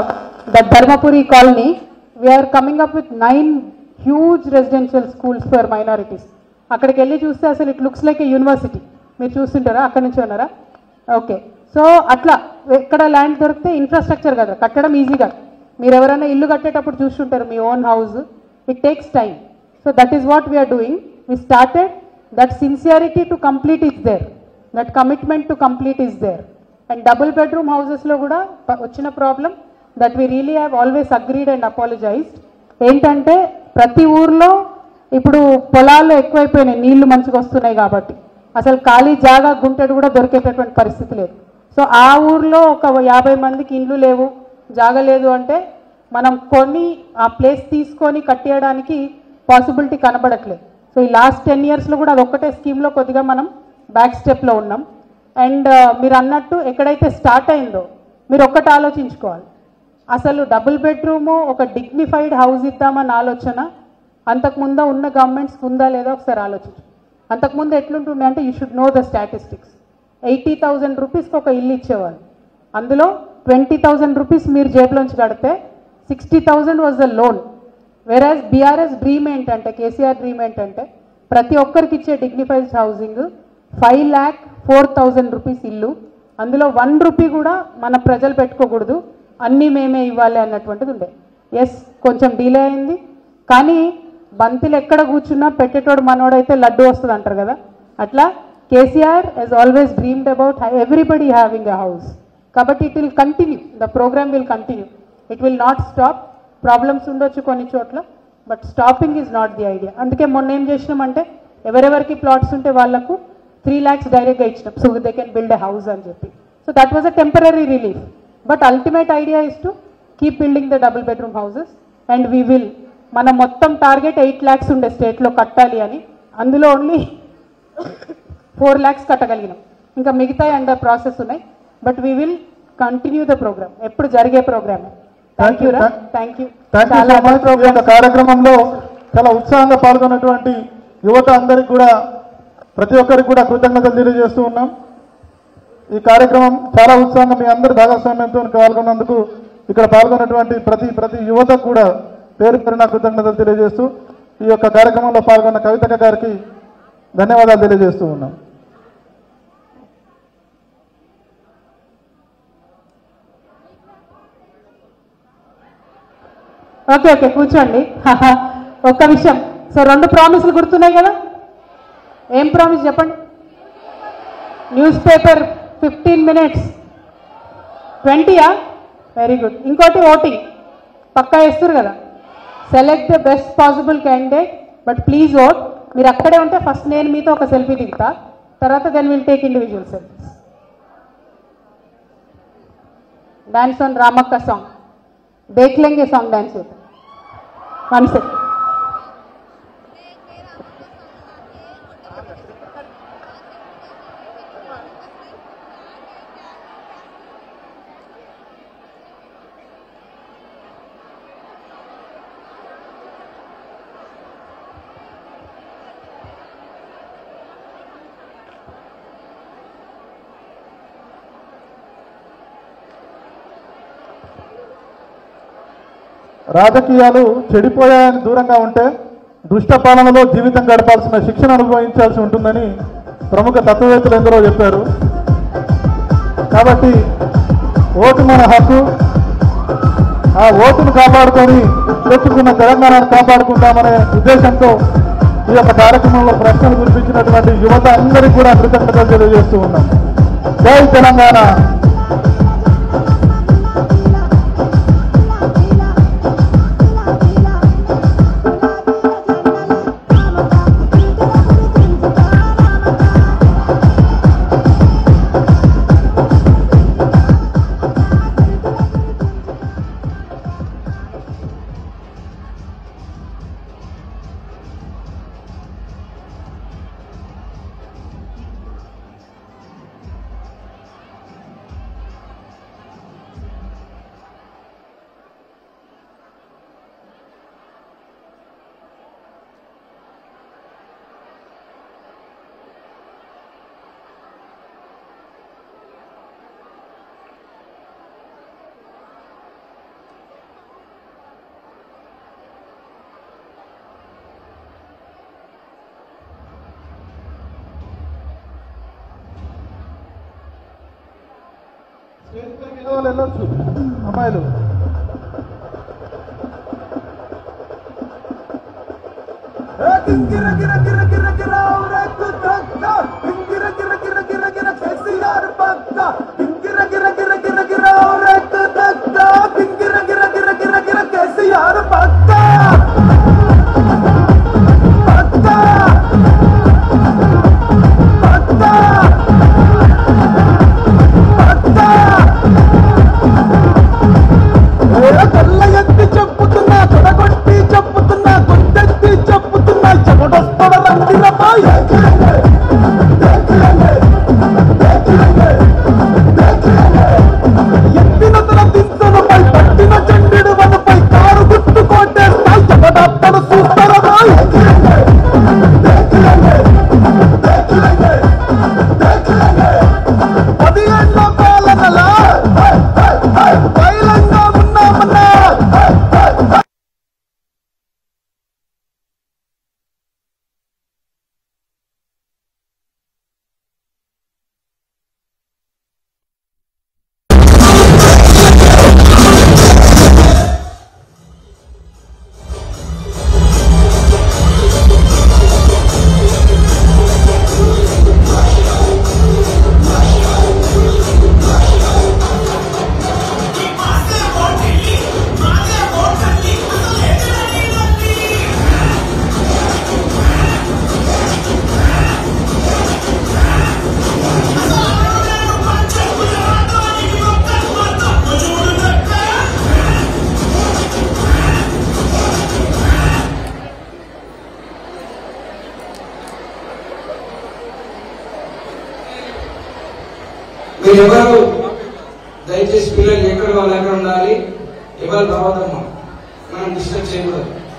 the Dharmapuri colony we're coming up with nine huge residential schools for minorities అక్కడికి వెళ్ళి చూస్తే అసలు it looks like a university మీరు చూస్తుంటారా అక్కడి నుంచి ఉన్నారా ఓకే సో అట్లా ఎక్కడ ల్యాండ్ దొరికితే ఇన్ఫ్రాస్ట్రక్చర్ కదా కట్టడం ఈజీ కాదు మీరు ఎవరైనా ఇల్లు కట్టేటప్పుడు చూస్తుంటారు మీ own house it takes time so that is what we're doing we started that sincerity to complete is there that commitment to complete is there and double bedroom హౌసెస్లో కూడా ప- వచ్చిన problem that we really have always agreed and apologized ఏంటంటే ప్రతి ఊర్లో ఇప్పుడు పొలాల్లో ఎక్కువైపోయినాయి నీళ్లు మంచిగా వస్తున్నాయి కాబట్టి అసలు ఖాళీ జాగా గుంటెడు కూడా దొరికేటటువంటి పరిస్థితి లేదు సో ఆ ఊర్లో ఒక యాభై మందికి ఇండ్లు లేవు జాగా లేదు అంటే మనం కొని ఆ ప్లేస్ తీసుకొని కట్టేయడానికి పాసిబిలిటీ కనబడట్లేదు సో ఈ లాస్ట్ టెన్ ఇయర్స్లో కూడా అది ఒక్కటే స్కీమ్లో కొద్దిగా మనం బ్యాక్ స్టెప్లో ఉన్నాం అండ్ మీరు అన్నట్టు ఎక్కడైతే స్టార్ట్ అయిందో మీరు ఒక్కటి ఆలోచించుకోవాలి అసలు డబుల్ బెడ్రూము ఒక డిగ్నిఫైడ్ హౌస్ ఇద్దామన్న ఆలోచన అంతకుముందు ఉన్న గవర్నమెంట్స్కి ఉందా లేదా ఒకసారి ఆలోచించు అంతకుముందు ఎట్లుంటుండే అంటే you should know the statistics eighty thousand రూపీస్కి ఒక ఇల్లు ఇచ్చేవాళ్ళు అందులో ట్వంటీ థౌజండ్ రూపీస్ మీరు జేబులోంచి కడితే sixty thousand was the loan whereas BRS dream ఏంటంటే కేసీఆర్ డ్రీమ్ ఏంటంటే ప్రతి ఒక్కరికి ఇచ్చే dignified housing five lakh four thousand rupees ఇల్లు అందులో వన్ రూపీ కూడా మన ప్రజలు పెట్టుకోకూడదు అన్నీ మేమే ఇవ్వాలి అన్నటువంటిది ఉండే ఎస్ కొంచెం డిలే అయింది కానీ బంతిలు ఎక్కడ కూర్చున్నా పెట్టేటోడు మనోడైతే లడ్డు వస్తుంది అంటారు కదా అట్లా KCR has always dreamed about everybody having a house కాబట్టి it will continue the program will continue it will not stop problems ఉండొచ్చు కొన్ని చోట్ల but stopping is not the idea అందుకే మొన్న ఏం చేసినామంటే ఎవరెవరికి ప్లాట్స్ ఉంటే వాళ్ళకు త్రీ ల్యాక్స్ డైరెక్ట్గా ఇచ్చినాం so they can build a house అని చెప్పి so that was a temporary relief but ultimate idea is to keep building the double bedroom houses and we will మన మొత్తం టార్గెట్ ఎయిట్ ల్యాక్స్ ఉండే స్టేట్లో కట్టాలి అని అందులో ఓన్లీ ఫోర్ ల్యాక్స్ కట్టగలిగినాం ఇంకా మిగతా అండర్ ప్రాసెస్ ఉన్నాయి but we will continue the program ఎప్పుడు జరిగే ప్రోగ్రామ్ థ్యాంక్ యూ రా thank you thank you so much ఈ యొక్క కార్యక్రమంలో చాలా ఉత్సాహంగా పాల్గొన్నటువంటి యువత అందరికి కూడా ప్రతి ఒక్కరికి కూడా కృతజ్ఞతలు తెలియజేస్తూ ఉన్నాం ఈ కార్యక్రమం చాలా ఉత్సాహంగా మీ అందరి భాగస్వామ్యంతో పాల్గొన్నందుకు ఇక్కడ పాల్గొన్నటువంటి ప్రతి ప్రతి యువతకు కూడా పేరు పేరున కృతజ్ఞతలు తెలియజేస్తూ ఈ యొక్క కార్యక్రమంలో పాల్గొన్న కవితక గారికి ధన్యవాదాలు తెలియజేస్తూ ఉన్నాం ఓకే ఓకే కూర్చోండి ఒక్క విషయం సో రెండు ప్రామిస్లు గుర్తున్నాయి కదా ఏం ప్రామిస్ చెప్పండి న్యూస్ పేపర్ ఫిఫ్టీన్ మినిట్స్ ట్వంటీయా వెరీ గుడ్ ఇంకోటి ఓటింగ్ పక్కా వేస్తారు కదా select the best possible candidate but please vote మీరు అక్కడే ఉంటే ఫస్ట్ నేను మీతో ఒక సెల్ఫీ దిగుతా తర్వాత then will take individual selfies dance on Ramakka song देख लेंगे सॉन्ग डांस वन से రాజకీయాలు చెడిపోయాయని దూరంగా ఉంటే దుష్ట పాలనలో జీవితం గడపాల్సిన శిక్షణ అనుభవించాల్సి ఉంటుందని ప్రముఖ తత్వవేత్తలు ఎందరో చెప్పారు కాబట్టి ఓటు మన హక్కు ఆ ఓటును కాపాడుకొని తెచ్చుకున్న తెలంగాణను కాపాడుకుంటామనే ఉద్దేశంతో ఈ యొక్క కార్యక్రమంలో ప్రశ్నలు కురిపించినటువంటి యువత అందరికీ కూడా కృతజ్ఞతలు తెలియజేస్తూ ఉన్నాం జై తెలంగాణ వాళ్ళు వెళ్ళొచ్చు అమ్మాయిలు కళ్ళ ఎత్తి చెప్పుతున్నా తొడగొట్టి చెప్పుతున్నా గుండెత్తి చెప్పుతున్నా చెమటొస్తడ రంగిరమ్మా ఎత్తిన తన దింతలపై పట్టిన చెండుడు వనపై కారు గుర్తు కొట్టేస్తా మీరెవరు దయచేసి పిల్లలు ఎక్కడ వాళ్ళు ఎక్కడ ఉండాలి ఎవరు రావద్దమ్మా మనం డిస్టర్బ్ చేయకూడదు